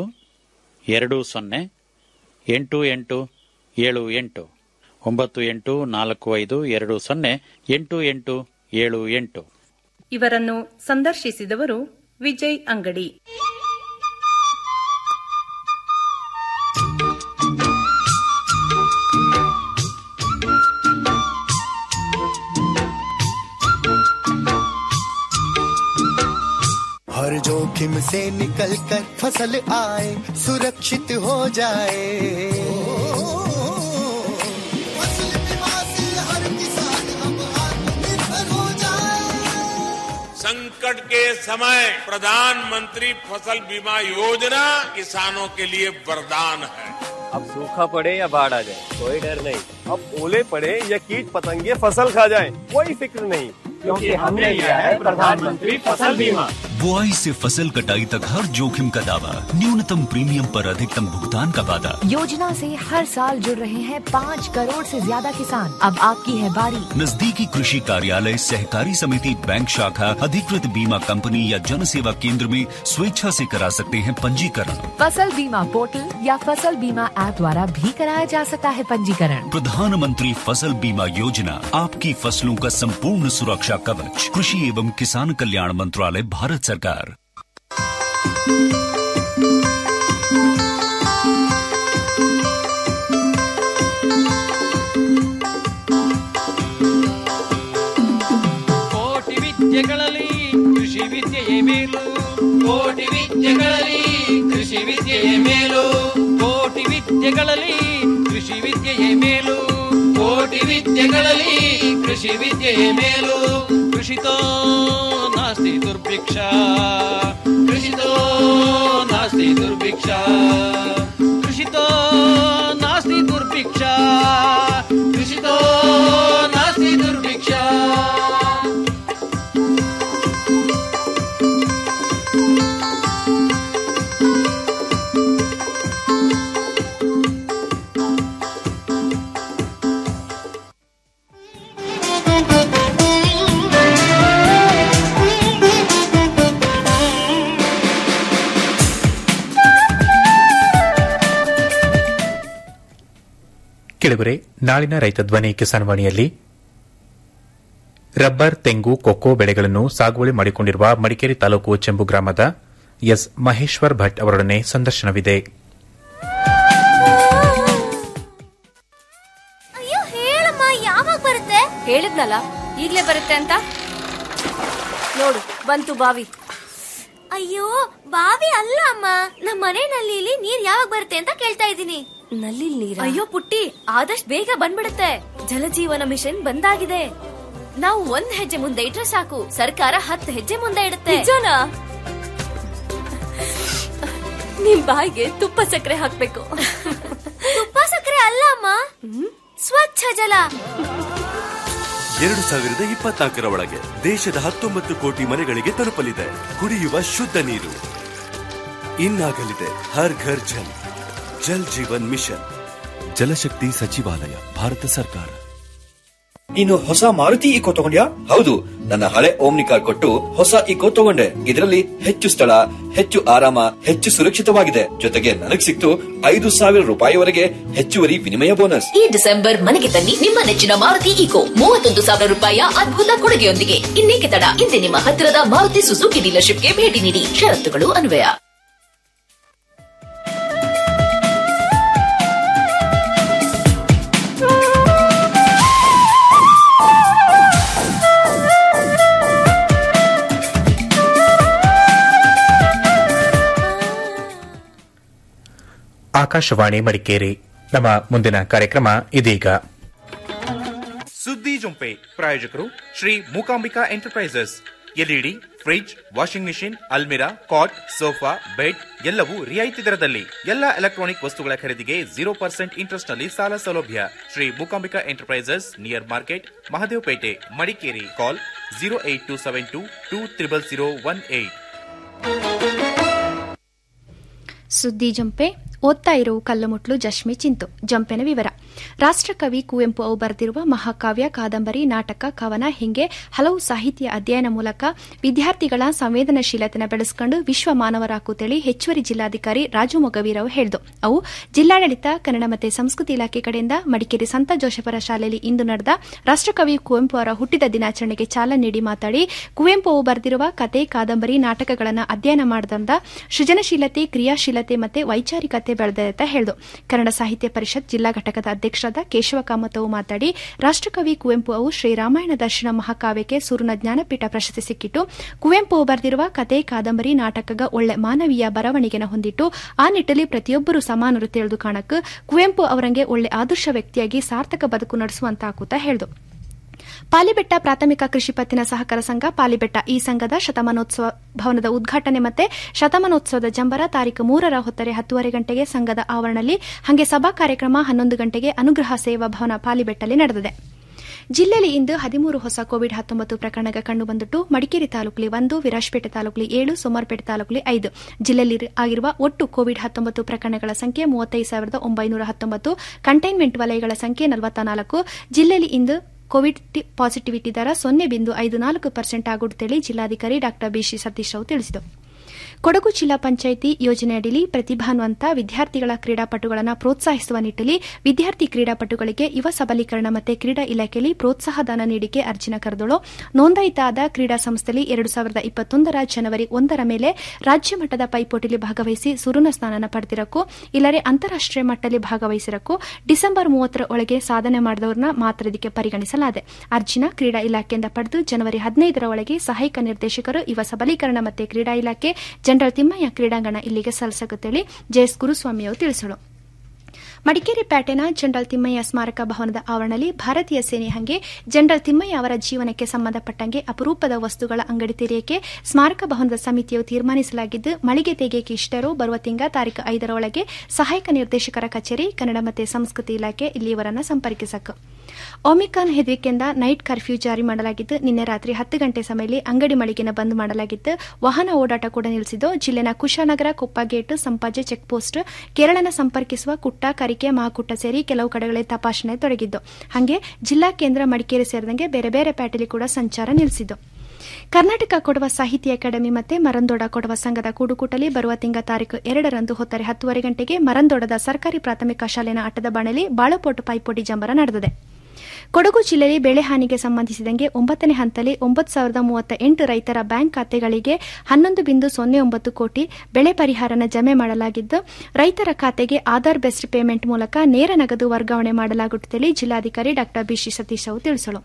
ಎರಡು ಸೊನ್ನೆ ಎಂಟು ಎಂಟು ಏಳು ಎಂಟು ಒಂಬತ್ತು ಎಂಟು ನಾಲ್ಕು ಐದು ಎರಡು ಸೊನ್ನೆ ಎಂಟು ಎಂಟು ಏಳು ಎಂಟು ಇವರನ್ನು ಸಂದರ್ಶಿಸಿದವರು ವಿಜಯ್ ಅಂಗಡಿ हर जोखिम से निकल कर फसल आए सुरक्षित हो जाए फसल बीमा से हर किसान अब आत्मनिर्भर हो जाए संकट के समय प्रधानमंत्री फसल बीमा योजना किसानों के लिए वरदान है अब सूखा पड़े या बाढ़ आ जाए कोई डर नहीं अब ओले पड़े या कीट पतंगे फसल खा जाए कोई फिक्र नहीं क्योंकि हमने लिया है प्रधानमंत्री फसल बीमा बुआई से फसल कटाई तक हर जोखिम का दावा न्यूनतम प्रीमियम पर अधिकतम भुगतान का वादा योजना से हर साल जुड़ रहे हैं पाँच करोड़ से ज्यादा किसान अब आपकी है बारी नजदीकी कृषि कार्यालय सहकारी समिति बैंक शाखा अधिकृत बीमा कंपनी या जन सेवा केंद्र में स्वेच्छा से करा सकते हैं पंजीकरण फसल बीमा पोर्टल या फसल बीमा ऐप द्वारा भी कराया जा सकता है पंजीकरण प्रधानमंत्री फसल बीमा योजना आपकी फसलों का संपूर्ण सुरक्षा कवच कृषि एवं किसान कल्याण मंत्रालय भारत सरकार ಕೋಟಿ ವಿದ್ಯೆಗಳಲ್ಲಿ ಕೃಷಿ ವಿದ್ಯೆಯೇ ಮೇಲು ಕೋಟಿ ವಿದ್ಯೆಗಳಲ್ಲಿ ಕೃಷಿ ವಿದ್ಯೆಯೇ ಮೇಲು ಕೋಟಿ ವಿದ್ಯೆಗಳಲ್ಲಿ ಕೃಷಿ ವಿದ್ಯೆಯೇ ಮೇಲು ಕೋಟಿ ವಿದ್ಯೆಗಳಲ್ಲಿ ಕೃಷಿ ವಿದ್ಯೆಯೇ ಮೇಲು ಕೃಷಿತೋ ನಾಸ್ತಿ ದುರ್ಭಿಕ್ಷ ಕೃಷಿತೋ ನಾಸ್ತಿ ದುರ್ಭಿಕ್ಷ ಕೃಷಿತೋ ನಾಸ್ತಿ ದುರ್ಭಿಕ್ಷ ಕೃಷಿತೋ ನಾಸ್ತಿ ದುರ್ಭಿಕ್ಷ ಕೆಳಗರೆ ನಾಳಿನ ರೈತ ಧ್ವನಿ ಕಿಸಾನ್ ವಾಣಿಯಲ್ಲಿ ರಬ್ಬರ್ ತೆಂಗು ಕೊಕ್ಕೋ ಬೆಳೆಗಳನ್ನು ಸಾಗುವಳಿ ಮಾಡಿಕೊಂಡಿರುವ ಮಡಿಕೇರಿ ತಾಲೂಕು ಚೆಂಬು ಗ್ರಾಮದ ಎಸ್ ಮಹೇಶ್ವರ್ ಭಟ್ ಅವರೊಡನೆ ಸಂದರ್ಶನವಿದೆ ಅಯ್ಯೋ ಹೇಳಮ್ಮ ಯಾವಾಗ ಬರುತ್ತೆ ಹೇಳಿದ್ನಲ್ಲ ಈಗ್ಲೇ ಬರುತ್ತೆ ಅಂತ ನೋಡು ಬಂತು ಬಾವಿ ಅಯ್ಯೋ ಬಾವಿ ಅಲ್ಲ ಅಮ್ಮ ನಮ್ಮ ಮನೆ ನಲ್ಲಿಲಿ ನೀರ್ ಯಾವಾಗ ಬರುತ್ತೆ ಅಂತ ಕೇಳ್ತಾ ಇದ್ದೀನಿ ನಲ್ಲಿ ನೀರ್ ಅಯ್ಯೋ ಪುಟ್ಟಿ ಆದಷ್ಟು ಬೇಗ ಬಂದ್ಬಿಡುತ್ತೆ ಜಲಜೀವನ ಮಿಷನ್ ಬಂದಾಗಿದೆ ನಾವು ಒಂದ್ ಹೆಜ್ಜೆ ಮುಂದೆ ಇಟ್ರೆ ಸಾಕು ಸರ್ಕಾರ ಹತ್ತು ಹೆಜ್ಜೆ ಮುಂದೆ ಇಡುತ್ತೆ ನಿಜನಾ ನಿಮ್ ಬಾಯಿಗೆ ತುಪ್ಪ ಸಕ್ಕರೆ ಹಾಕ್ಬೇಕು ತುಪ್ಪ ಸಕ್ಕರೆ ಅಲ್ಲ ಅಮ್ಮ ಸ್ವಚ್ಛ ಜಲ ಎರಡು ಸಾವಿರದ ಇಪ್ಪತ್ನಾಲ್ಕರ ಒಳಗೆ ದೇಶದ ಹತ್ತೊಂಬತ್ತು ಕೋಟಿ ಮನೆಗಳಿಗೆ ತಲುಪಲಿದೆ ಕುಡಿಯುವ ಶುದ್ಧ ನೀರು ಇನ್ನಾಗಲಿದೆ ಹರ್ ಘರ್ ಜಲ್ ಜಲ್ ಜೀವನ್ ಮಿಷನ್ ಜಲಶಕ್ತಿ ಸಚಿವಾಲಯ ಭಾರತ ಸರ್ಕಾರ ನೀನು ಹೊಸ ಮಾರುತಿ ಇಕೋ ತಗೊಂಡ್ಯಾ ಹೌದು ನನ್ನ ಹಳೆ ಓಮ್ನಿ ಕಾರ್ ಕೊಟ್ಟು ಹೊಸ ಇಕೋ ತಗೊಂಡೆ ಇದರಲ್ಲಿ ಹೆಚ್ಚು ಸ್ಥಳ ಹೆಚ್ಚು ಆರಾಮ ಹೆಚ್ಚು ಸುರಕ್ಷಿತವಾಗಿದೆ ಜೊತೆಗೆ ನನಗ್ ಸಿಕ್ತು ಐದು ಸಾವಿರ ರೂಪಾಯಿವರೆಗೆ ಹೆಚ್ಚುವರಿ ವಿನಿಮಯ ಬೋನಸ್ ಈ ಡಿಸೆಂಬರ್ ಮನೆಗೆ ತನ್ನಿ ನಿಮ್ಮ ನೆಚ್ಚಿನ ಮಾರುತಿ ಈಕೋ ಮೂವತ್ತೊಂದು ಸಾವಿರ ರೂಪಾಯಿಯ ಅದ್ಭುತ ಕೊಡುಗೆಯೊಂದಿಗೆ ಇನ್ನೇಕೆ ತಡ ಇಂದೇ ನಿಮ್ಮ ಹತ್ತಿರದ ಮಾರುತಿ ಸುಜುಕಿ ಡೀಲರ್ಶಿಪ್ಗೆ ಭೇಟಿ ನೀಡಿ ಷರತ್ತುಗಳು ಅನ್ವಯ ಆಕಾಶವಾಣಿ ಮಡಿಕೇರಿ ನಮ್ಮ ಮುಂದಿನ ಕಾರ್ಯಕ್ರಮ ಇದೀಗ ಸುದ್ದಿ ಜೊಂಪೆ ಪ್ರಾಯೋಜಕರು Shri Mookambika enterprises LED fridge washing machine ಅಲ್ಮಿರಾ ಕಾಟ್ ಸೋಫಾ ಬೆಡ್ ಎಲ್ಲವೂ ರಿಯಾಯಿತಿ ದರದಲ್ಲಿ ಎಲ್ಲ ಎಲೆಕ್ಟ್ರಾನಿಕ್ ವಸ್ತುಗಳ ಖರೀದಿಗೆ ಜೀರೋ ಪರ್ಸೆಂಟ್ ಇಂಟ್ರೆಸ್ಟ್ ನಲ್ಲಿ ಸಾಲ ಸೌಲಭ್ಯ Shri Mookambika enterprises near market Mahadevpet Madikeri call zero eight two seven two two triple zero one eight ಸುದ್ದಿ ಜಂಪೆ ಓದ್ತಾ ಇರುವ ಕಲ್ಲುಮುಟ್ಲು ಜಶ್ಮಿ ಚಿಂತು ಜಂಪೆನ ವಿವರ ರಾಷ್ಟ್ರಕವಿ ಕುವೆಂಪು ಅವು ಬರೆದಿರುವ ಮಹಾಕಾವ್ಯ ಕಾದಂಬರಿ ನಾಟಕ ಕವನ ಹೀಗೆ ಹಲವು ಸಾಹಿತ್ಯ ಅಧ್ಯಯನ ಮೂಲಕ ವಿದ್ಯಾರ್ಥಿಗಳ ಸಂವೇದನಶೀಲತೆನ ಬೆಳೆಸಿಕೊಂಡು ವಿಶ್ವ ಮಾನವರಾಕುತ್ತೇಳಿ ಹೆಚ್ಚುವರಿ ಜಿಲ್ಲಾಧಿಕಾರಿ ರಾಜು ಮೊಗವೀರವು ಹೇಳಿದು ಅವು ಜಿಲ್ಲಾಡಳಿತ ಕನ್ನಡ ಮತ್ತು ಸಂಸ್ಕೃತಿ ಇಲಾಖೆ ಕಡೆಯಿಂದ ಮಡಿಕೇರಿ ಸಂತ ಜೋಶಫರ ಶಾಲೆಯಲ್ಲಿ ಇಂದು ನಡೆದ ರಾಷ್ಟ್ರಕವಿ ಕುವೆಂಪು ಅವರ ಹುಟ್ಟಿದ ದಿನಾಚರಣೆಗೆ ಚಾಲನೆ ನೀಡಿ ಮಾತಾಡಿ ಕುವೆಂಪು ಅವು ಬರೆದಿರುವ ಕತೆ ಕಾದಂಬರಿ ನಾಟಕಗಳನ್ನು ಅಧ್ಯಯನ ಮಾಡದಂದ ಸೃಜನಶೀಲತೆ ಕ್ರಿಯಾಶೀಲತೆ ಮತ್ತು ವೈಚಾರಿಕತೆ ಬೆಳೆದಿದೆ ಅಂತ ಹೇಳಿದು ಕನ್ನಡ ಸಾಹಿತ್ಯ ಪರಿಷತ್ ಜಿಲ್ಲಾ ಘಟಕದ ಅಧ್ಯಕ್ಷರಾದ ಕೇಶವ ಕಾಮತ್ ಅವು ಮಾತಾಡಿ ರಾಷ್ಟ್ರಕವಿ ಕುವೆಂಪು ಅವು ಶ್ರೀರಾಮಾಯಣ ದರ್ಶನ ಮಹಾಕಾವ್ಯಕ್ಕೆ ಸೂರ್ಯನ ಜ್ಞಾನಪೀಠ ಪ್ರಶಸ್ತಿ ಸಿಕ್ಕಿಟ್ಟು ಕುವೆಂಪು ಅವು ಬರೆದಿರುವ ಕತೆ ಕಾದಂಬರಿ ನಾಟಕಗ ಒಳ್ಳೆ ಮಾನವೀಯ ಬರವಣಿಗೆನ ಹೊಂದಿಟ್ಟು ಆ ನಿಟ್ಟಲ್ಲಿ ಪ್ರತಿಯೊಬ್ಬರು ಸಮಾನರು ತಿಳಿದು ಕಾಣಕ್ಕೆ ಕುವೆಂಪು ಅವರಂಗೆ ಒಳ್ಳೆ ಆದರ್ಶ ವ್ಯಕ್ತಿಯಾಗಿ ಸಾರ್ಥಕ ಬದುಕು ನಡೆಸುವಂತಾಕುತ್ತಾ ಹೇಳಿದು ಪಾಲಿಬೆಟ್ಟ ಪ್ರಾಥಮಿಕ ಕೃಷಿ ಪತ್ತಿನ ಸಹಕಾರ ಸಂಘ ಪಾಲಿಬೆಟ್ಟ ಈ ಸಂಘದ ಶತಮಾನೋತ್ಸವ ಭವನದ ಉದ್ಘಾಟನೆ ಮತ್ತೆ ಶತಮಾನೋತ್ಸವದ ಜಂಬರ ತಾರೀಕು ಮೂರರ ಹೊತ್ತರೆ ಹತ್ತುವರೆ ಗಂಟೆಗೆ ಸಂಘದ ಆವರಣದಲ್ಲಿ ಹಾಗೆ ಸಭಾ ಕಾರ್ಯಕ್ರಮ ಹನ್ನೊಂದು ಗಂಟೆಗೆ ಅನುಗ್ರಹ ಸೇವಾ ಭವನ ಪಾಲಿಬೆಟ್ಟಲ್ಲಿ ನಡೆದಿದೆ ಜಿಲ್ಲೆಯಲ್ಲಿ ಇಂದು ಹದಿಮೂರು ಹೊಸ ಕೋವಿಡ್ ಹತ್ತೊಂಬತ್ತು ಪ್ರಕರಣಗಳು ಕಂಡುಬಂದಿದ್ದು ಮಡಿಕೇರಿ ತಾಲೂಕಲ್ಲಿ ಒಂದು ವಿರಾಜಪೇಟೆ ತಾಲೂಕಲ್ಲಿ ಏಳು ಸೋಮವಾರಪೇಟೆ ತಾಲೂಕಲ್ಲಿ ಐದು ಜಿಲ್ಲೆಯಲ್ಲಿ ಆಗಿರುವ ಒಟ್ಟು ಕೋವಿಡ್ ಹತ್ತೊಂಬತ್ತು ಪ್ರಕರಣಗಳ ಸಂಖ್ಯೆ ಮೂವತ್ತೈದು ಸಾವಿರದ ಒಂಬೈನೂರ ಹತ್ತೊಂಬತ್ತು ಕಂಟೈನ್ಮೆಂಟ್ ವಲಯಗಳ ಸಂಖ್ಯೆ ನಲವತ್ತ ನಾಲ್ಕು ಜಿಲ್ಲೆಯಲ್ಲಿ ಇಂದು ಕೋವಿಡ್ ಪಾಸಿಟಿವಿಟಿ ದರ ಸೊನ್ನೆ ಬಿಂದು ಐದು ನಾಲ್ಕು ಪರ್ಸೆಂಟ್ ಆಗುತ್ತೇಳಿ ಜಿಲ್ಲಾಧಿಕಾರಿ ಡಾ ಬಿಸಿ ಸತೀಶ್ ರಾವ್ ತಿಳಿಸಿದರು ಕೊಡಗು ಜಿಲ್ಲಾ ಪಂಚಾಯಿತಿ ಯೋಜನೆಯಡಿಯಲ್ಲಿ ಪ್ರತಿಭಾನ್ವಂತ ವಿದ್ಯಾರ್ಥಿಗಳ ಕ್ರೀಡಾಪಟುಗಳನ್ನು ಪ್ರೋತ್ಸಾಹಿಸುವ ನಿಟ್ಟಲ್ಲಿ ವಿದ್ಯಾರ್ಥಿ ಕ್ರೀಡಾಪಟುಗಳಿಗೆ ಯುವ ಸಬಲೀಕರಣ ಮತ್ತು ಕ್ರೀಡಾ ಇಲಾಖೆಯಲ್ಲಿ ಪ್ರೋತ್ಸಾಹಧನ ನೀಡಿಕೆ ಅರ್ಜಿನ ಕರೆದಳು ನೋಂದಾಯಿತ ಆದ ಕ್ರೀಡಾ ಸಂಸ್ಥೆಯಲ್ಲಿ ಎರಡು ಸಾವಿರದ ಇಪ್ಪತ್ತೊಂದರ ಜನವರಿ ಒಂದರ ಮೇಲೆ ರಾಜ್ಯ ಮಟ್ಟದ ಪೈಪೋಟಿಯಲ್ಲಿ ಭಾಗವಹಿಸಿ ಸುರುನ ಸ್ಥಾನನ ಪಡೆದಿರಕ್ಕೂ ಇಲ್ಲರೆ ಅಂತಾರಾಷ್ಟೀಯ ಮಟ್ಟದಲ್ಲಿ ಭಾಗವಹಿಸಿರಕ್ಕೂ ಡಿಸೆಂಬರ್ ಮೂವತ್ತರ ಒಳಗೆ ಸಾಧನೆ ಮಾಡಿದವರನ್ನ ಮಾತ್ರ ಇದಕ್ಕೆ ಪರಿಗಣಿಸಲಾಗಿದೆ ಅರ್ಜಿನ ಕ್ರೀಡಾ ಇಲಾಖೆಯಿಂದ ಪಡೆದು ಜನವರಿ ಹದಿನೈದರ ಒಳಗೆ ಸಹಾಯಕ ನಿರ್ದೇಶಕರು ಯುವ ಸಬಲೀಕರಣ ಮತ್ತು ಕ್ರೀಡಾ ಇಲಾಖೆ ಜನರಲ್ ತಿಮ್ಮಯ್ಯ ಕ್ರೀಡಾಂಗಣ ಇಲ್ಲಿಗೆ ಸಲ್ಲಿಸಗುತ್ತೇಳಿ ಜೆಎಸ್ ಗುರುಸ್ವಾಮಿ ಅವರು ತಿಳಿಸಲು ಮಡಿಕೇರಿ ಪ್ಯಾಟೆನ ಜನರಲ್ ತಿಮ್ಮಯ್ಯ ಸ್ಮಾರಕ ಭವನದ ಆವರಣದಲ್ಲಿ ಭಾರತೀಯ ಸೇನೆ ಹಂಗೆ ಜನರಲ್ ತಿಮ್ಮಯ್ಯ ಅವರ ಜೀವನಕ್ಕೆ ಸಂಬಂಧಪಟ್ಟಂಗೆ ಅಪರೂಪದ ವಸ್ತುಗಳ ಅಂಗಡಿ ತೆರೆಯಕ್ಕೆ ಸ್ಮಾರಕ ಭವನದ ಸಮಿತಿಯು ತೀರ್ಮಾನಿಸಲಾಗಿದ್ದು ಮಳಿಗೆ ತೆಗೆಯಕ್ಕೆ ಇಷ್ಟರು ಬರುವ ತಿಂಗಳ ತಾರೀಕು ಐದರ ಒಳಗೆ ಸಹಾಯಕ ನಿರ್ದೇಶಕರ ಕಚೇರಿ ಕನ್ನಡ ಮತ್ತು ಸಂಸ್ಕೃತಿ ಇಲಾಖೆ ಇಲ್ಲಿಯವರನ್ನು ಸಂಪರ್ಕಿಸಬೇಕು ಒಮಿಕಾನ್ ಹೆದರಿಕೆಯಿಂದ ನೈಟ್ ಕರ್ಫ್ಯೂ ಜಾರಿ ಮಾಡಲಾಗಿದ್ದು ನಿನ್ನೆ ರಾತ್ರಿ ಹತ್ತು ಗಂಟೆ ಸಮಯದಲ್ಲಿ ಅಂಗಡಿ ಮಳಿಗೆನ ಬಂದ್ ಮಾಡಲಾಗಿದ್ದು ವಾಹನ ಓಡಾಟ ಕೂಡ ನಿಲ್ಲಿಸಿದ್ದು ಜಿಲ್ಲೆನ ಕುಶಾನಗರ ಕೊಪ್ಪಗೇಟ್ ಸಂಪಾಜೆ ಚೆಕ್ ಪೋಸ್ಟ್ ಕೇರಳನ ಸಂಪರ್ಕಿಸುವ ಕುಟ್ಟ ಕರಿಕೆ ಮಹಾಕುಟ್ಟ ಸೇರಿ ಕೆಲವು ಕಡೆಗಳಲ್ಲಿ ತಪಾಸಣೆ ತೊಡಗಿದ್ದು ಹಾಗೆ ಜಿಲ್ಲಾ ಕೇಂದ್ರ ಮಡಿಕೇರಿ ಸೇರಿದಂಗೆ ಬೇರೆ ಬೇರೆ ಪ್ಯಾಟೆಲಿ ಕೂಡ ಸಂಚಾರ ನಿಲ್ಲಿಸಿದ್ದು ಕರ್ನಾಟಕ ಕೊಡವ ಸಾಹಿತ್ಯ ಅಕಾಡೆಮಿ ಮತ್ತು ಮರಂದೋಡ ಕೊಡವ ಸಂಘದ ಕೂಡುಕೂಟಲಿ ಬರುವ ತಿಂಗಳ ತಾರೀಕು ಎರಡರಂದು ಹೊತ್ತರೆ ಹತ್ತುವರೆ ಗಂಟೆಗೆ ಮರಂದೋಡದ ಸರ್ಕಾರಿ ಪ್ರಾಥಮಿಕ ಶಾಲೆನ ಆಟದ ಬಾಣಲಿ ಬಾಳಪೋಟು ಪೈಪೋಟಿ ಜಂಬರ ನಡೆದಿದೆ ಕೊಡಗು ಜಿಲ್ಲೆಯಲ್ಲಿ ಬೆಳೆ ಹಾನಿಗೆ ಸಂಬಂಧಿಸಿದಂಗೆ ಒಂಬತ್ತನೇ ಹಂತದಲ್ಲಿ ಒಂಬತ್ತು ಸಾವಿರದ ಮೂವತ್ತ ಎಂಟು ರೈತರ ಬ್ಯಾಂಕ್ ಖಾತೆಗಳಿಗೆ ಹನ್ನೊಂದು ಬಿಂದು ಸೊನ್ನೆ ಒಂಬತ್ತು ಕೋಟಿ ಬೆಳೆ ಪರಿಹಾರನ ಜಮೆ ಮಾಡಲಾಗಿದ್ದು ರೈತರ ಖಾತೆಗೆ ಆಧಾರ್ ಬೆಸ್ಟ್ ಪೇಮೆಂಟ್ ಮೂಲಕ ನೇರ ನಗದು ವರ್ಗಾವಣೆ ಮಾಡಲಾಗುತ್ತದೆ ಜಿಲ್ಲಾಧಿಕಾರಿ ಡಾ ಬಿಶಿ ಸತೀಶ್ ಅವರು ತಿಳಿಸಲು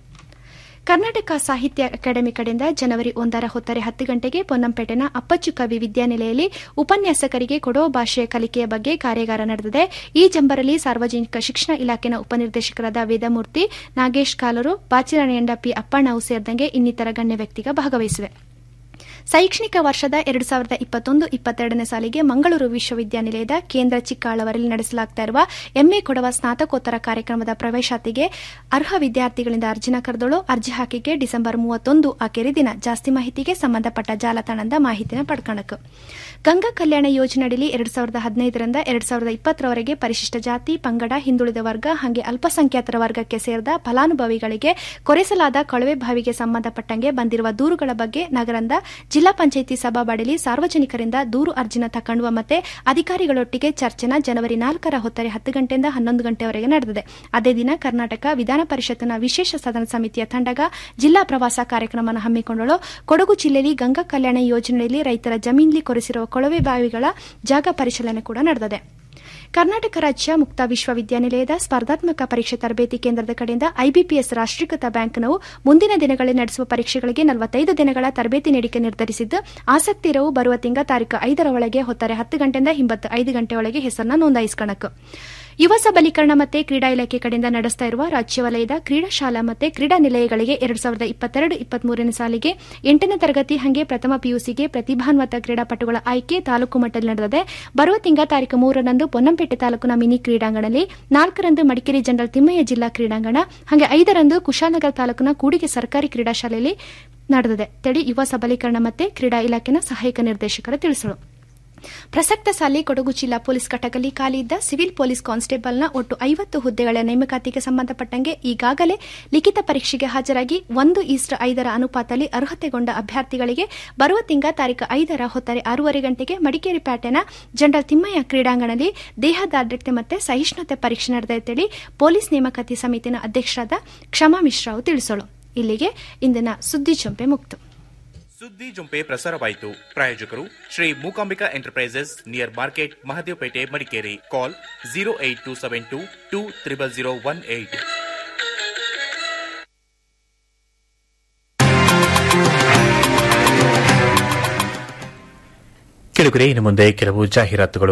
ಕರ್ನಾಟಕ ಸಾಹಿತ್ಯ ಅಕಾಡೆಮಿ ಕಡೆಯಿಂದ ಜನವರಿ ಒಂದರ ಹೊತ್ತರೆ ಹತ್ತು ಗಂಟೆಗೆ ಪೊನ್ನಂಪೇಟೆನ ಅಪ್ಪಚ್ಚು ಕವಿ ವಿದ್ಯಾನಿಲಯದಲ್ಲಿ ಉಪನ್ಯಾಸಕರಿಗೆ ಕೊಡೋ ಭಾಷೆಯ ಕಲಿಕೆಯ ಬಗ್ಗೆ ಕಾರ್ಯಾಗಾರ ನಡೆದಿದೆ ಈ ಜಂಬರಲ್ಲಿ ಸಾರ್ವಜನಿಕ ಶಿಕ್ಷಣ ಇಲಾಖೆನ ಉಪನಿರ್ದೇಶಕರಾದ ವೇದಮೂರ್ತಿ ನಾಗೇಶ್ ಕಾಲೂರು ಬಾಚಿರಾಣಿಯಂಡ ಪಿ ಅಪ್ಪಣ್ಣವು ಸೇರಿದಂಗೆ ಇನ್ನಿತರ ಗಣ್ಯ ವ್ಯಕ್ತಿಗ ಭಾಗವಹಿಸಿವೆ ಶೈಕ್ಷಣಿಕ ವರ್ಷದ ಎರಡು ಸಾವಿರದ ಇಪ್ಪತ್ತೊಂದು ಇಪ್ಪತ್ತೆರಡನೇ ಸಾಲಿಗೆ ಮಂಗಳೂರು ವಿಶ್ವವಿದ್ಯಾನಿಲಯದ ಕೇಂದ್ರ ಚಿಕ್ಕಾಳವರಲ್ಲಿ ನಡೆಸಲಾಗ್ತಾ ಇರುವ ಎಂಎ ಕೊಡವ ಸ್ನಾತಕೋತ್ತರ ಕಾರ್ಯಕ್ರಮದ ಪ್ರವೇಶಾತಿಗೆ ಅರ್ಹ ವಿದ್ಯಾರ್ಥಿಗಳಿಂದ ಅರ್ಜಿನ ಕರೆದಳು ಅರ್ಜಿ ಹಾಕಿಗೆ ಡಿಸೆಂಬರ್ ಮೂವತ್ತೊಂದು ಆಕೆರೆ ದಿನ ಜಾಸ್ತಿ ಮಾಹಿತಿಗೆ ಸಂಬಂಧಪಟ್ಟ ಜಾಲತಾಣದ ಮಾಹಿತಿನ ಪಡ್ಕಣಕು ಗಂಗಾ ಕಲ್ಯಾಣ ಯೋಜನೆಯಡಿ ಎರಡು ಸಾವಿರದ ಹದಿನೈದರಿಂದ ಎರಡು ಸಾವಿರದ ಇಪ್ಪತ್ತರವರೆಗೆ ಪರಿಶಿಷ್ಟ ಜಾತಿ ಪಂಗಡ ಹಿಂದುಳಿದ ವರ್ಗ ಹಾಗೆ ಅಲ್ಪಸಂಖ್ಯಾತರ ವರ್ಗಕ್ಕೆ ಸೇರಿದ ಫಲಾನುಭವಿಗಳಿಗೆ ಕೊರೆಸಲಾದ ಕೊಳವೆ ಬಾವಿಗೆ ಸಂಬಂಧಪಟ್ಟಂಗೆ ಬಂದಿರುವ ದೂರುಗಳ ಬಗ್ಗೆ ನಗರದ ಜಿಲ್ಲಾ ಪಂಚಾಯಿತಿ ಸಭಾಬಾಡಲಿ ಸಾರ್ವಜನಿಕರಿಂದ ದೂರು ಅರ್ಜಿನ ತಕೊಂಡುವ ಮತ್ತೆ ಅಧಿಕಾರಿಗಳೊಟ್ಟಿಗೆ ಚರ್ಚೆನ ಜನವರಿ ನಾಲ್ಕರ ಹೊತ್ತರೆ ಹತ್ತು ಗಂಟೆಯಿಂದ ಹನ್ನೊಂದು ಗಂಟೆವರೆಗೆ ನಡೆದಿದೆ ಅದೇ ದಿನ ಕರ್ನಾಟಕ ವಿಧಾನ ಪರಿಷತ್ನ ವಿಶೇಷ ಸದನ ಸಮಿತಿಯ ತಂಡಗ ಜಿಲ್ಲಾ ಪ್ರವಾಸ ಕಾರ್ಯಕ್ರಮವನ್ನು ಹಮ್ಮಿಕೊಂಡಳು ಕೊಡಗು ಜಿಲ್ಲೆಯಲ್ಲಿ ಗಂಗಾ ಕಲ್ಯಾಣ ಯೋಜನೆಯಲ್ಲಿ ರೈತರ ಜಮೀನಲ್ಲಿ ಕೊರೆಸಿರುವ ಕೊಳವೆ ಬಾವಿಗಳ ಜಾಗ ಪರಿಶೀಲನೆ ಕೂಡ ನಡೆದಿದೆ ಕರ್ನಾಟಕ ರಾಜ್ಯ ಮುಕ್ತ ವಿಶ್ವವಿದ್ಯಾನಿಲಯದ ಸ್ಪರ್ಧಾತ್ಮಕ ಪರೀಕ್ಷೆ ತರಬೇತಿ ಕೇಂದ್ರದ ಕಡೆಯಿಂದ ಐಬಿಪಿಎಸ್ ರಾಷ್ಟೀಕೃತ ಬ್ಯಾಂಕ್ನವು ಮುಂದಿನ ದಿನಗಳಲ್ಲಿ ನಡೆಸುವ ಪರೀಕ್ಷೆಗಳಿಗೆ ನಲವತ್ತೈದು ದಿನಗಳ ತರಬೇತಿ ನೀಡಿಕೆ ನಿರ್ಧರಿಸಿದ್ದು ಆಸಕ್ತಿ ಇರವು ಬರುವ ತಿಂಗಳ ತಾರೀಕು ಐದರ ಒಳಗೆ ಹೊತ್ತಾರೆ ಹತ್ತು ಗಂಟೆಯಿಂದ ಹಿಂಬತ್ತು ಐದು ಗಂಟೆ ಒಳಗೆ ಹೆಸರನ್ನು ನೋಂದಾಯಿಸಿಕೊಳ್ಳಬೇಕು ಯುವ ಸಬಲೀಕರಣ ಮತ್ತು ಕ್ರೀಡಾ ಇಲಾಖೆ ಕಡೆಯಿಂದ ನಡೆಸ್ತಾ ಇರುವ ರಾಜ್ಯ ವಲಯದ ಕ್ರೀಡಾ ಶಾಲಾ ಮತ್ತು ಕ್ರೀಡಾ ನಿಲಯಗಳಿಗೆ ಎರಡು ಸಾವಿರದ ಇಪ್ಪತ್ತೆರಡು ಇಪ್ಪತ್ಮೂರನೇ ಸಾಲಿಗೆ ಎಂಟನೇ ತರಗತಿ ಹಂಗೆ ಪ್ರಥಮ ಪಿಯುಸಿಗೆ ಪ್ರತಿಭಾನ್ವಿತ ಕ್ರೀಡಾಪಟುಗಳ ಆಯ್ಕೆ ತಾಲೂಕು ಮಟ್ಟದಲ್ಲಿ ನಡೆದಿದೆ ಬರುವ ತಿಂಗಳ ತಾರೀಕು ಮೂರರಂದು ಪೊನ್ನಂಪೇಟೆ ತಾಲೂಕಿನ ಮಿನಿ ಕ್ರೀಡಾಂಗಣದಲ್ಲಿ ನಾಲ್ಕರಂದು ಮಡಿಕೇರಿ ಜನರಲ್ ತಿಮ್ಮಯ್ಯ ಜಿಲ್ಲಾ ಕ್ರೀಡಾಂಗಣ ಹಾಗೆ ಐದರಂದು ಕುಶಾಲನಗರ ತಾಲೂಕಿನ ಕೂಡಿಗೆ ಸರ್ಕಾರಿ ಕ್ರೀಡಾ ಶಾಲೆಯಲ್ಲಿ ನಡೆದಿದೆ ತಳಿ ಯುವ ಸಬಲೀಕರಣ ಮತ್ತು ಕ್ರೀಡಾ ಇಲಾಖೆನ ಸಹಾಯಕ ನಿರ್ದೇಶಕರು ತಿಳಿಸಲು ಪ್ರಸಕ್ತ ಸಾಲಿ ಕೊಡಗು ಜಿಲ್ಲಾ ಪೊಲೀಸ್ ಘಟಕದಲ್ಲಿ ಖಾಲಿ ಇದ್ದ ಸಿವಿಲ್ ಪೊಲೀಸ್ ಕಾನ್ಸ್ಟೇಬಲ್ನ ಒಟ್ಟು ಐವತ್ತು ಹುದ್ದೆಗಳ ನೇಮಕಾತಿಗೆ ಸಂಬಂಧಪಟ್ಟಂಗೆ ಈಗಾಗಲೇ ಲಿಖಿತ ಪರೀಕ್ಷೆಗೆ ಹಾಜರಾಗಿ ಒಂದು ಈಸ್ಟ್ ಐದರ ಅನುಪಾತದಲ್ಲಿ ಅರ್ಹತೆಗೊಂಡ ಅಭ್ಯರ್ಥಿಗಳಿಗೆ ಬರುವ ತಿಂಗಳ ತಾರೀಕು ಐದರ ಹೊತ್ತರೆ ಆರೂವರೆ ಗಂಟೆಗೆ ಮಡಿಕೇರಿ ಪ್ಯಾಟೆನ ಜನರಲ್ ತಿಮ್ಮಯ್ಯ ಕ್ರೀಡಾಂಗಣದಲ್ಲಿ ದೇಹದಾರ್ಢ್ಯತೆ ಮತ್ತು ಸಹಿಷ್ಣುತೆ ಪರೀಕ್ಷೆ ನಡೆದೈತೇಳಿ ಪೊಲೀಸ್ ನೇಮಕಾತಿ ಸಮಿತಿನ ಅಧ್ಯಕ್ಷರಾದ ಕ್ಷಮಾ ಮಿಶ್ರಾವು ತಿಳಿಸಲು ಇಲ್ಲಿಗೆ ಇಂದಿನ ಸುದ್ದಿ ಚೊಂಪೆ ಮುಕ್ತು ಸುದ್ದಿ ಜೊಂಪೆ ಪ್ರಸಾರವಾಯಿತು ಪ್ರಾಯೋಜಕರು Shri Mookambika enterprises near market Mahadevpet Madikeri call zero eight two seven two two triple zero one eight ಕೆಳಗರೆ ಇನ್ನು ಮುಂದೆ ಕೆಲವು ಜಾಹೀರಾತುಗಳು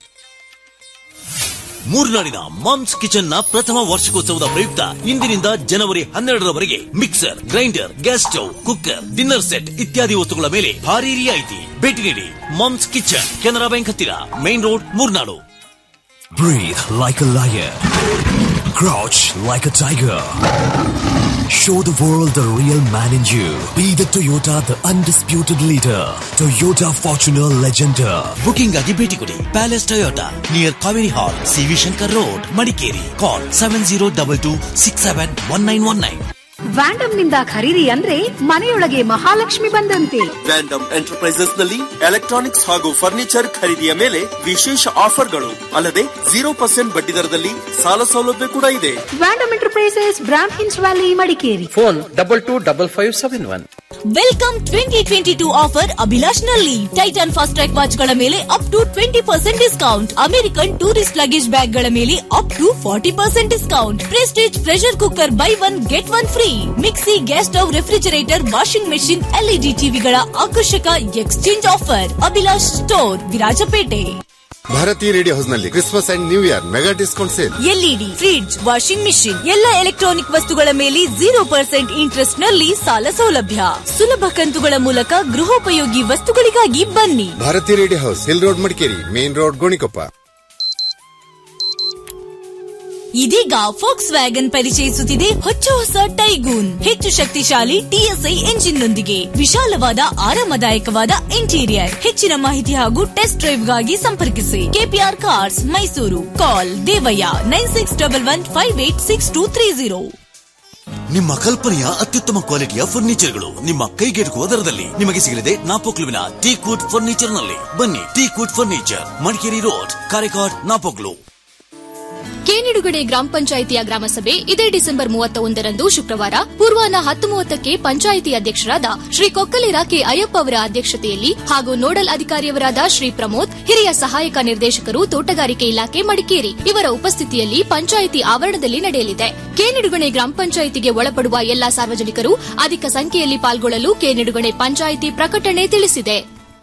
ಮೂರ್ನಾಡಿನ ಮಾಮ್ಸ್ ಕಿಚನ್ ನ ಪ್ರಥಮ ವಾರ್ಷಿಕೋತ್ಸವದ ಪ್ರಯುಕ್ತ ಇಂದಿನಿಂದ ಜನವರಿ ಹನ್ನೆರಡರವರೆಗೆ mixer grinder gas stove cooker dinner set ಇತ್ಯಾದಿ ವಸ್ತುಗಳ ಮೇಲೆ ಭಾರಿ ರಿಯಾಯಿತಿ ಭೇಟಿ ನೀಡಿ ಮಾಮ್ಸ್ ಕಿಚನ್ ಕೆನರಾ ಬ್ಯಾಂಕ್ ಹತ್ತಿರ main road Murnad Breathe like a lion. Crouch like a tiger. Show the world the real man in you. Be the Toyota, the undisputed leader. Toyota Fortuner Legender. Booking ಆಗಿ ಭೇಟಿ ಕೊಡಿ palace Toyota near Kaveri hall CV Shankar road Madikeri call seven zero double two six seven one nine one nine ವ್ಯಾಂಡಮ್ ನಿಂದ ಖರೀದಿ ಅಂದ್ರೆ ಮನೆಯೊಳಗೆ ಮಹಾಲಕ್ಷ್ಮಿ ಬಂದಂತೆ ವ್ಯಾಂಡಮ್ ಎಂಟರ್ಪ್ರೈಸಸ್ ನಲ್ಲಿ ಎಲೆಕ್ಟ್ರಾನಿಕ್ಸ್ ಹಾಗೂ ಫರ್ನಿಚರ್ ಖರೀದಿಯ ಮೇಲೆ ವಿಶೇಷ ಆಫರ್ಗಳು ಅಲ್ಲದೆ ಜೀರೋ ಪರ್ಸೆಂಟ್ ಬಡ್ಡಿ ದರದಲ್ಲಿ ಸಾಲ ಸೌಲಭ್ಯ ಕೂಡ ಇದೆ ವ್ಯಾಂಡಮ್ ಎಂಟರ್ಪ್ರೈಸಸ್ ಬ್ರಾಮ್ ಹಿನ್ಸ್ valley Madikeri phone double two double five seven one welcome twenty twenty two offer Abhilash ನಲ್ಲಿ ಟೈಟನ್ ಫಾಸ್ಟ್ ಟ್ರ್ಯಾಕ್ ವಾಚ್ ಗಳ ಮೇಲೆ up to twenty percent discount American tourist luggage bag ಗಳ ಮೇಲೆ up to forty percent discount Prestige pressure cooker buy one get one free mixie gas stove refrigerator washing machine LED ಟಿವಿಗಳ ಆಕರ್ಷಕ exchange offer Abhilash store Virajpet Bharatiya radio ಹೌಸ್ನಲ್ಲಿ Christmas and new year mega discount sale LED fridge washing machine ಎಲ್ಲ electronic ವಸ್ತುಗಳ ಮೇಲೆ zero percent interest ನಲ್ಲಿ ಸಾಲ ಸೌಲಭ್ಯ ಸುಲಭ ಕಂತುಗಳ ಮೂಲಕ ಗೃಹೋಪಯೋಗಿ ವಸ್ತುಗಳಿಗಾಗಿ ಬನ್ನಿ Bharatiya radio house hill road Madikeri main road Gonikoppa ಇದೀಗ ಫೋಕ್ಸ್ ವ್ಯಾಗನ್ ಪರಿಚಯಿಸುತ್ತಿದೆ ಹೊಚ್ಚ ಹೊಸ ಟೈಗೂನ್ ಹೆಚ್ಚು ಶಕ್ತಿಶಾಲಿ ಟಿಎಸ್ಐ ಎಂಜಿನ್ ನೊಂದಿಗೆ ವಿಶಾಲವಾದ ಆರಾಮದಾಯಕವಾದ ಇಂಟೀರಿಯರ್ ಹೆಚ್ಚಿನ ಮಾಹಿತಿ ಹಾಗೂ ಟೆಸ್ಟ್ ಡ್ರೈವ್ ಗಾಗಿ ಸಂಪರ್ಕಿಸಿ KPR cars Mysuru call Devaiah nine six double one five eight six two three zero ನಿಮ್ಮ ಕಲ್ಪನೆಯ ಅತ್ಯುತ್ತಮ ಕ್ವಾಲಿಟಿಯ ಫರ್ನಿಚರ್ಗಳು ನಿಮ್ಮ ಕೈಗೆಟುಕುವ ದರದಲ್ಲಿ ನಿಮಗೆ ಸಿಗಲಿದೆ ನಾಪೋಕ್ಲುವಿನ ಟೀಕ್ವುಡ್ ಫರ್ನಿಚರ್ ನಲ್ಲಿ ಬನ್ನಿ teakwood furniture Madikeri road Karikad Napoklu ಕೇನಿಡುಗಡೆ ಗ್ರಾಮ ಪಂಚಾಯಿತಿಯ ಗ್ರಾಮಸಭೆ ಇದೇ ಡಿಸೆಂಬರ್ ಮೂವತ್ತ ಒಂದರಂದು ಶುಕ್ರವಾರ ಪೂರ್ವಾಹ್ನ ಹತ್ತು ಮೂವತ್ತಕ್ಕೆ ಪಂಚಾಯಿತಿ ಅಧ್ಯಕ್ಷರಾದ ಶ್ರೀ ಕೊಕ್ಕಲಿರ ಕೆ ಅಯ್ಯಪ್ಪ ಅವರ ಅಧ್ಯಕ್ಷತೆಯಲ್ಲಿ ಹಾಗೂ ನೋಡಲ್ ಅಧಿಕಾರಿಯವರಾದ ಶ್ರೀ ಪ್ರಮೋದ್ ಹಿರಿಯ ಸಹಾಯಕ ನಿರ್ದೇಶಕರು ತೋಟಗಾರಿಕೆ ಇಲಾಖೆ ಮಡಿಕೇರಿ ಇವರ ಉಪಸ್ಥಿತಿಯಲ್ಲಿ ಪಂಚಾಯಿತಿ ಆವರಣದಲ್ಲಿ ನಡೆಯಲಿದೆ ಕೇನಿಡುಗಣೆ ಗ್ರಾಮ ಪಂಚಾಯಿತಿಗೆ ಒಳಪಡುವ ಎಲ್ಲಾ ಸಾರ್ವಜನಿಕರು ಅಧಿಕ ಸಂಖ್ಯೆಯಲ್ಲಿ ಪಾಲ್ಗೊಳ್ಳಲು ಕೇನಿಡುಗಣೆ ಪಂಚಾಯಿತಿ ಪ್ರಕಟಣೆ ತಿಳಿಸಿದೆ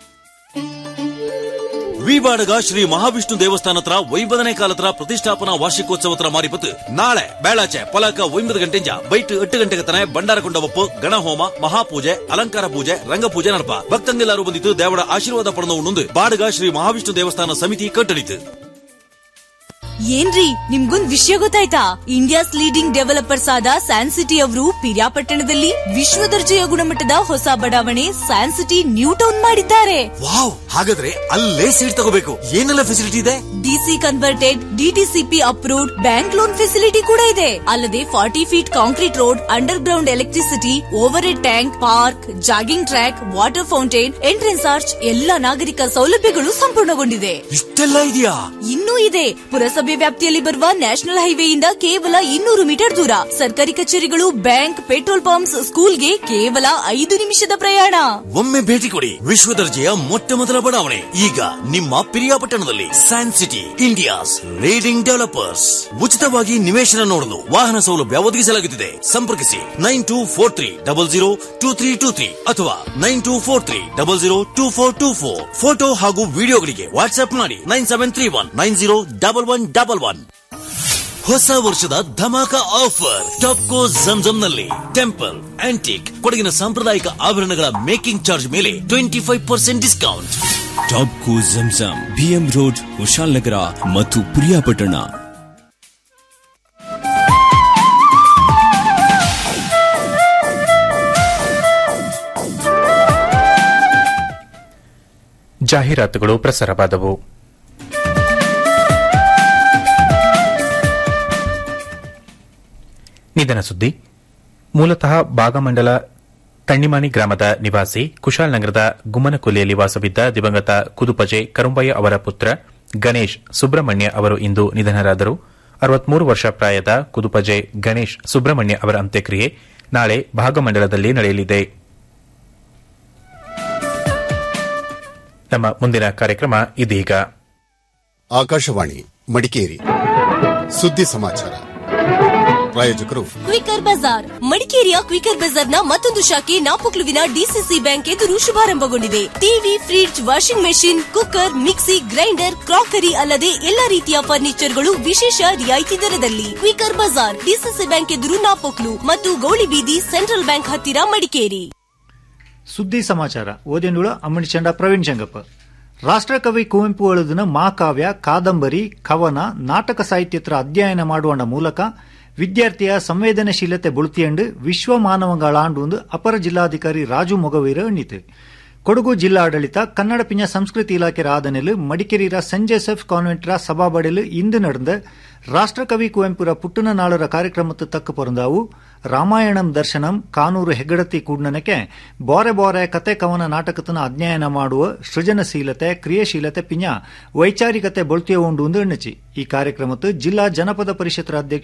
ವಿವಾಡಗ ಶ್ರೀ ಮಹಾವಿಷ್ಣು ದೇವಸ್ಥಾನ ಹತ್ರ ಒಂಬದನೇ ಕಾಲತ್ರ ಪ್ರತಿಷ್ಠಾಪನಾ ವಾರ್ಷಿಕೋತ್ಸವತ್ರ ಮಾರಿಪತ್ತು ನಾಳೆ ಬೇಳಾಚೆ ಪಲಕ ಒಂಬತ್ತು ಗಂಟೆಂಜ ಬೈಟ್ ಎಟ್ಟು ಗಂಟೆಗೆ ತನ ಬಂಡಾರಕೊಂಡ ಒಪ್ಪು ಗಣಹೋಮ ಮಹಾಪೂಜೆ ಅಲಂಕಾರ ಪೂಜೆ ರಂಗಪೂಜೆ ನಡಪ ಭಕ್ತಂಗೆಲ್ಲರೂ ಬಂದಿತ್ತು ದೇವರ ಆಶೀರ್ವಾದ ಪಡೆದು ಉಣ್ಣುಂದು ಬಾಡಗ ಶ್ರೀ ಮಹಾವಿಷ್ಣು ದೇವಸ್ಥಾನ ಸಮಿತಿ ಕಟ್ಟಡಿತು ಏನ್ರಿ ನಿಮ್ಗೊಂದ್ ವಿಷಯ ಗೊತ್ತಾಯ್ತಾ ಇಂಡಿಯಾಸ್ ಲೀಡಿಂಗ್ ಡೆವಲಪರ್ಸ್ ಆದ ಸ್ಯಾನ್ ಸಿಟಿ ಅವರು ಪಿರಿಯಾಪಟ್ಟಣದಲ್ಲಿ ವಿಶ್ವ ದರ್ಜೆಯ ಗುಣಮಟ್ಟದ ಹೊಸ ಬಡಾವಣೆ ಸ್ಯಾನ್ ಸಿಟಿ ನ್ಯೂ ಟೌನ್ ಮಾಡಿದ್ದಾರೆ ವಾವ್ ಹಾಗಾದ್ರೆ ಅಲ್ಲೇ ಸೀಟ್ ತಗೋಬೇಕು ಏನೆಲ್ಲ ಫೆಸಿಲಿಟಿ ಇದೆ DC converted DTCP approved bank loan facility ಕೂಡ ಇದೆ ಅಲ್ಲದೆ forty feet concrete road underground electricity overhead tank park jogging track water fountain entrance arch ಎಲ್ಲ ನಾಗರಿಕ ಸೌಲಭ್ಯಗಳು ಸಂಪೂರ್ಣಗೊಂಡಿದೆ ಇಷ್ಟೆಲ್ಲ ಇದೆಯಾ ಇನ್ನೂ ಇದೆ ಪುರಸಭೆ ವ್ಯಾಪ್ತಿಯಲ್ಲಿ ಬರುವ ನ್ಯಾಷನಲ್ ಹೈವೇಯಿಂದ ಕೇವಲ ಇನ್ನೂರು ಮೀಟರ್ ದೂರ ಸರ್ಕಾರಿ ಕಚೇರಿಗಳು ಬ್ಯಾಂಕ್ ಪೆಟ್ರೋಲ್ ಪಂಪ್ಸ್ ಸ್ಕೂಲ್ಗೆ ಕೇವಲ ಐದು ನಿಮಿಷದ ಪ್ರಯಾಣ ಒಮ್ಮೆ ಭೇಟಿ ಕೊಡಿ ವಿಶ್ವ ದರ್ಜೆಯ ಮೊಟ್ಟ ಮೊದಲ ಬಡಾವಣೆ ಈಗ ನಿಮ್ಮ ಪಿರಿಯಾಪಟ್ಟಣದಲ್ಲಿ San City India's leading developers ಉಚಿತವಾಗಿ ನಿವೇಶನ ನೋಡಲು ವಾಹನ ಸೌಲಭ್ಯ ಒದಗಿಸಲಾಗುತ್ತಿದೆ ಸಂಪರ್ಕಿಸಿ nine two four three double zero two three two three ಅಥವಾ nine two four three double zero two four two four photo ಹಾಗೂ ವಿಡಿಯೋಗಳಿಗೆ ವಾಟ್ಸ್ಆಪ್ ಮಾಡಿ nine seven three one nine zero double one double one ಹೊಸ ವರ್ಷದ dhamaka offer Tapco ಜಮ್ಜಮ್ ನಲ್ಲಿ temple antique ಕೊಡಗಿನ ಸಾಂಪ್ರದಾಯಿಕ ಆಭರಣಗಳ ಮೇಕಿಂಗ್ ಚಾರ್ಜ್ ಮೇಲೆ twenty five percent discount Topco Zamzam BM road Kushalnagar ಮತ್ತು ಪ್ರಿಯಾಪಟ್ಟಣ ಜಾಹೀರಾತುಗಳು ಪ್ರಸಾರವಾದವು ನಿಧನ ಸುದ್ದಿ ಮೂಲತಃ ಭಾಗಮಂಡಲ ತಣ್ಣಿಮಾನಿ ಗ್ರಾಮದ ನಿವಾಸಿ ಕುಶಾಲನಗರದ ಗುಮ್ಮನಕೊಲ್ಲಿಯಲ್ಲಿ ವಾಸವಿದ್ದ ದಿವಂಗತ ಕುದುಪಜೆ ಕರುಂಬಯ್ಯ ಅವರ ಪುತ್ರ ಗಣೇಶ್ ಸುಬ್ರಹ್ಮಣ್ಯ ಅವರು ಇಂದು ನಿಧನರಾದರು ಅರವತ್ಮೂರು ವರ್ಷ ಪ್ರಾಯದ ಕುದುಪಜೆ ಗಣೇಶ್ ಸುಬ್ರಹ್ಮಣ್ಯ ಅವರ ಅಂತ್ಯಕ್ರಿಯೆ ನಾಳೆ ಭಾಗಮಂಡಲದಲ್ಲಿ ನಡೆಯಲಿದೆ ನಮ್ಮ ಮುಂದಿನ ಕಾರ್ಯಕ್ರಮ ಇದೀಗ ಆಕಾಶವಾಣಿ ಮಡಿಕೇರಿ ಸುದ್ದಿ ಸಮಾಚಾರ ಪ್ರಾಯೋಜಕರು ಕ್ವಿಕರ್ ಬಜಾರ್ ಮಡಿಕೇರಿಯ ಕ್ವಿಕರ್ ಬಜಾರ್ನ ಮತ್ತೊಂದು ಶಾಖೆ ನಾಪೊಕ್ಲುವಿನ ಡಿಸಿಸಿ ಬ್ಯಾಂಕ್ ಎದುರು ಶುಭಾರಂಭಗೊಂಡಿದೆ TV fridge washing machine cooker mixie grinder crockery ಅಲ್ಲದೆ ಎಲ್ಲಾ ರೀತಿಯ ಫರ್ನಿಚರ್ಗಳು ವಿಶೇಷ ರಿಯಾಯಿತಿ ದರದಲ್ಲಿ ಕ್ವಿಕರ್ ಬಜಾರ್ ಡಿಸಿಸಿ ಬ್ಯಾಂಕ್ ಎದುರು ನಾಪೊಕ್ಲು ಮತ್ತು ಗೌಳಿಬೀದಿ ಸೆಂಟ್ರಲ್ ಬ್ಯಾಂಕ್ ಹತ್ತಿರ ಮಡಿಕೇರಿ ಸುದ್ದಿ ಸಮಾಚಾರ ಓದೆಂಡುಳ ಅಮ್ಮಣಿಚಂಡ ಪ್ರವೀಣ್ ಜಂಗಪ್ಪ ರಾಷ್ಟ್ರಕವಿ ಕುವೆಂಪು ಎಳುದಿನ ಮಹಾಕಾವ್ಯ ಕಾದಂಬರಿ ಕವನ ನಾಟಕ ಸಾಹಿತ್ಯತ್ರ ಅಧ್ಯಯನ ಮಾಡುವ ಮೂಲಕ ವಿದ್ಯಾರ್ಥಿಯ ಸಂವೇದನಶೀಲತೆ ಬುಳುತಿಯಂಡು ವಿಶ್ವ ಮಾನವಗಳಾಂಡು ಅಪರ ಜಿಲ್ಲಾಧಿಕಾರಿ ರಾಜು ಮೊಗವೀರ ಎಣ್ಣಿತು ಕೊಡಗು ಜಿಲ್ಲಾಡಳಿತ ಕನ್ನಡ ಪಿಂಜ ಸಂಸ್ಕೃತಿ ಇಲಾಖೆ ಆದನೆಲು ಮಡಿಕೇರಿರ ಸೆಂಟ್ ಜೋಸೆಫ್ ಕಾನ್ವೆಂಟ್ರ ಸಭಾಬಡೆಲು ಇಂದು ನಡೆದ ರಾಷ್ಟ್ರಕವಿ ಕುವೆಂಪುರ ಪುಟ್ಟನ ನಾಳರ ಕಾರ್ಯಕ್ರಮತ್ತು ತಕ್ಕ ಪೊರಂದಾವು ರಾಮಾಯಣಂ ದರ್ಶನಂ ಕಾನೂರು ಹೆಗ್ಗಡತಿ ಕೂಡ್ನನಕ್ಕೆ ಬೋರೆ ಬೋರೆ ಕತೆ ಕವನ ನಾಟಕತನ ಅಧ್ಯಯನ ಮಾಡುವ ಸೃಜನಶೀಲತೆ ಕ್ರಿಯಾಶೀಲತೆ ಪಿಂಜ ವೈಚಾರಿಕತೆ ಬೊಳ್ತಿಯ ಉಂಡು ಎಣ್ಣಚಿ ಈ ಕಾರ್ಯಕ್ರಮತ್ತು ಜಿಲ್ಲಾ ಜನಪದ ಪರಿಷತ್ತರ ಅಧ್ಯಕ್ಷ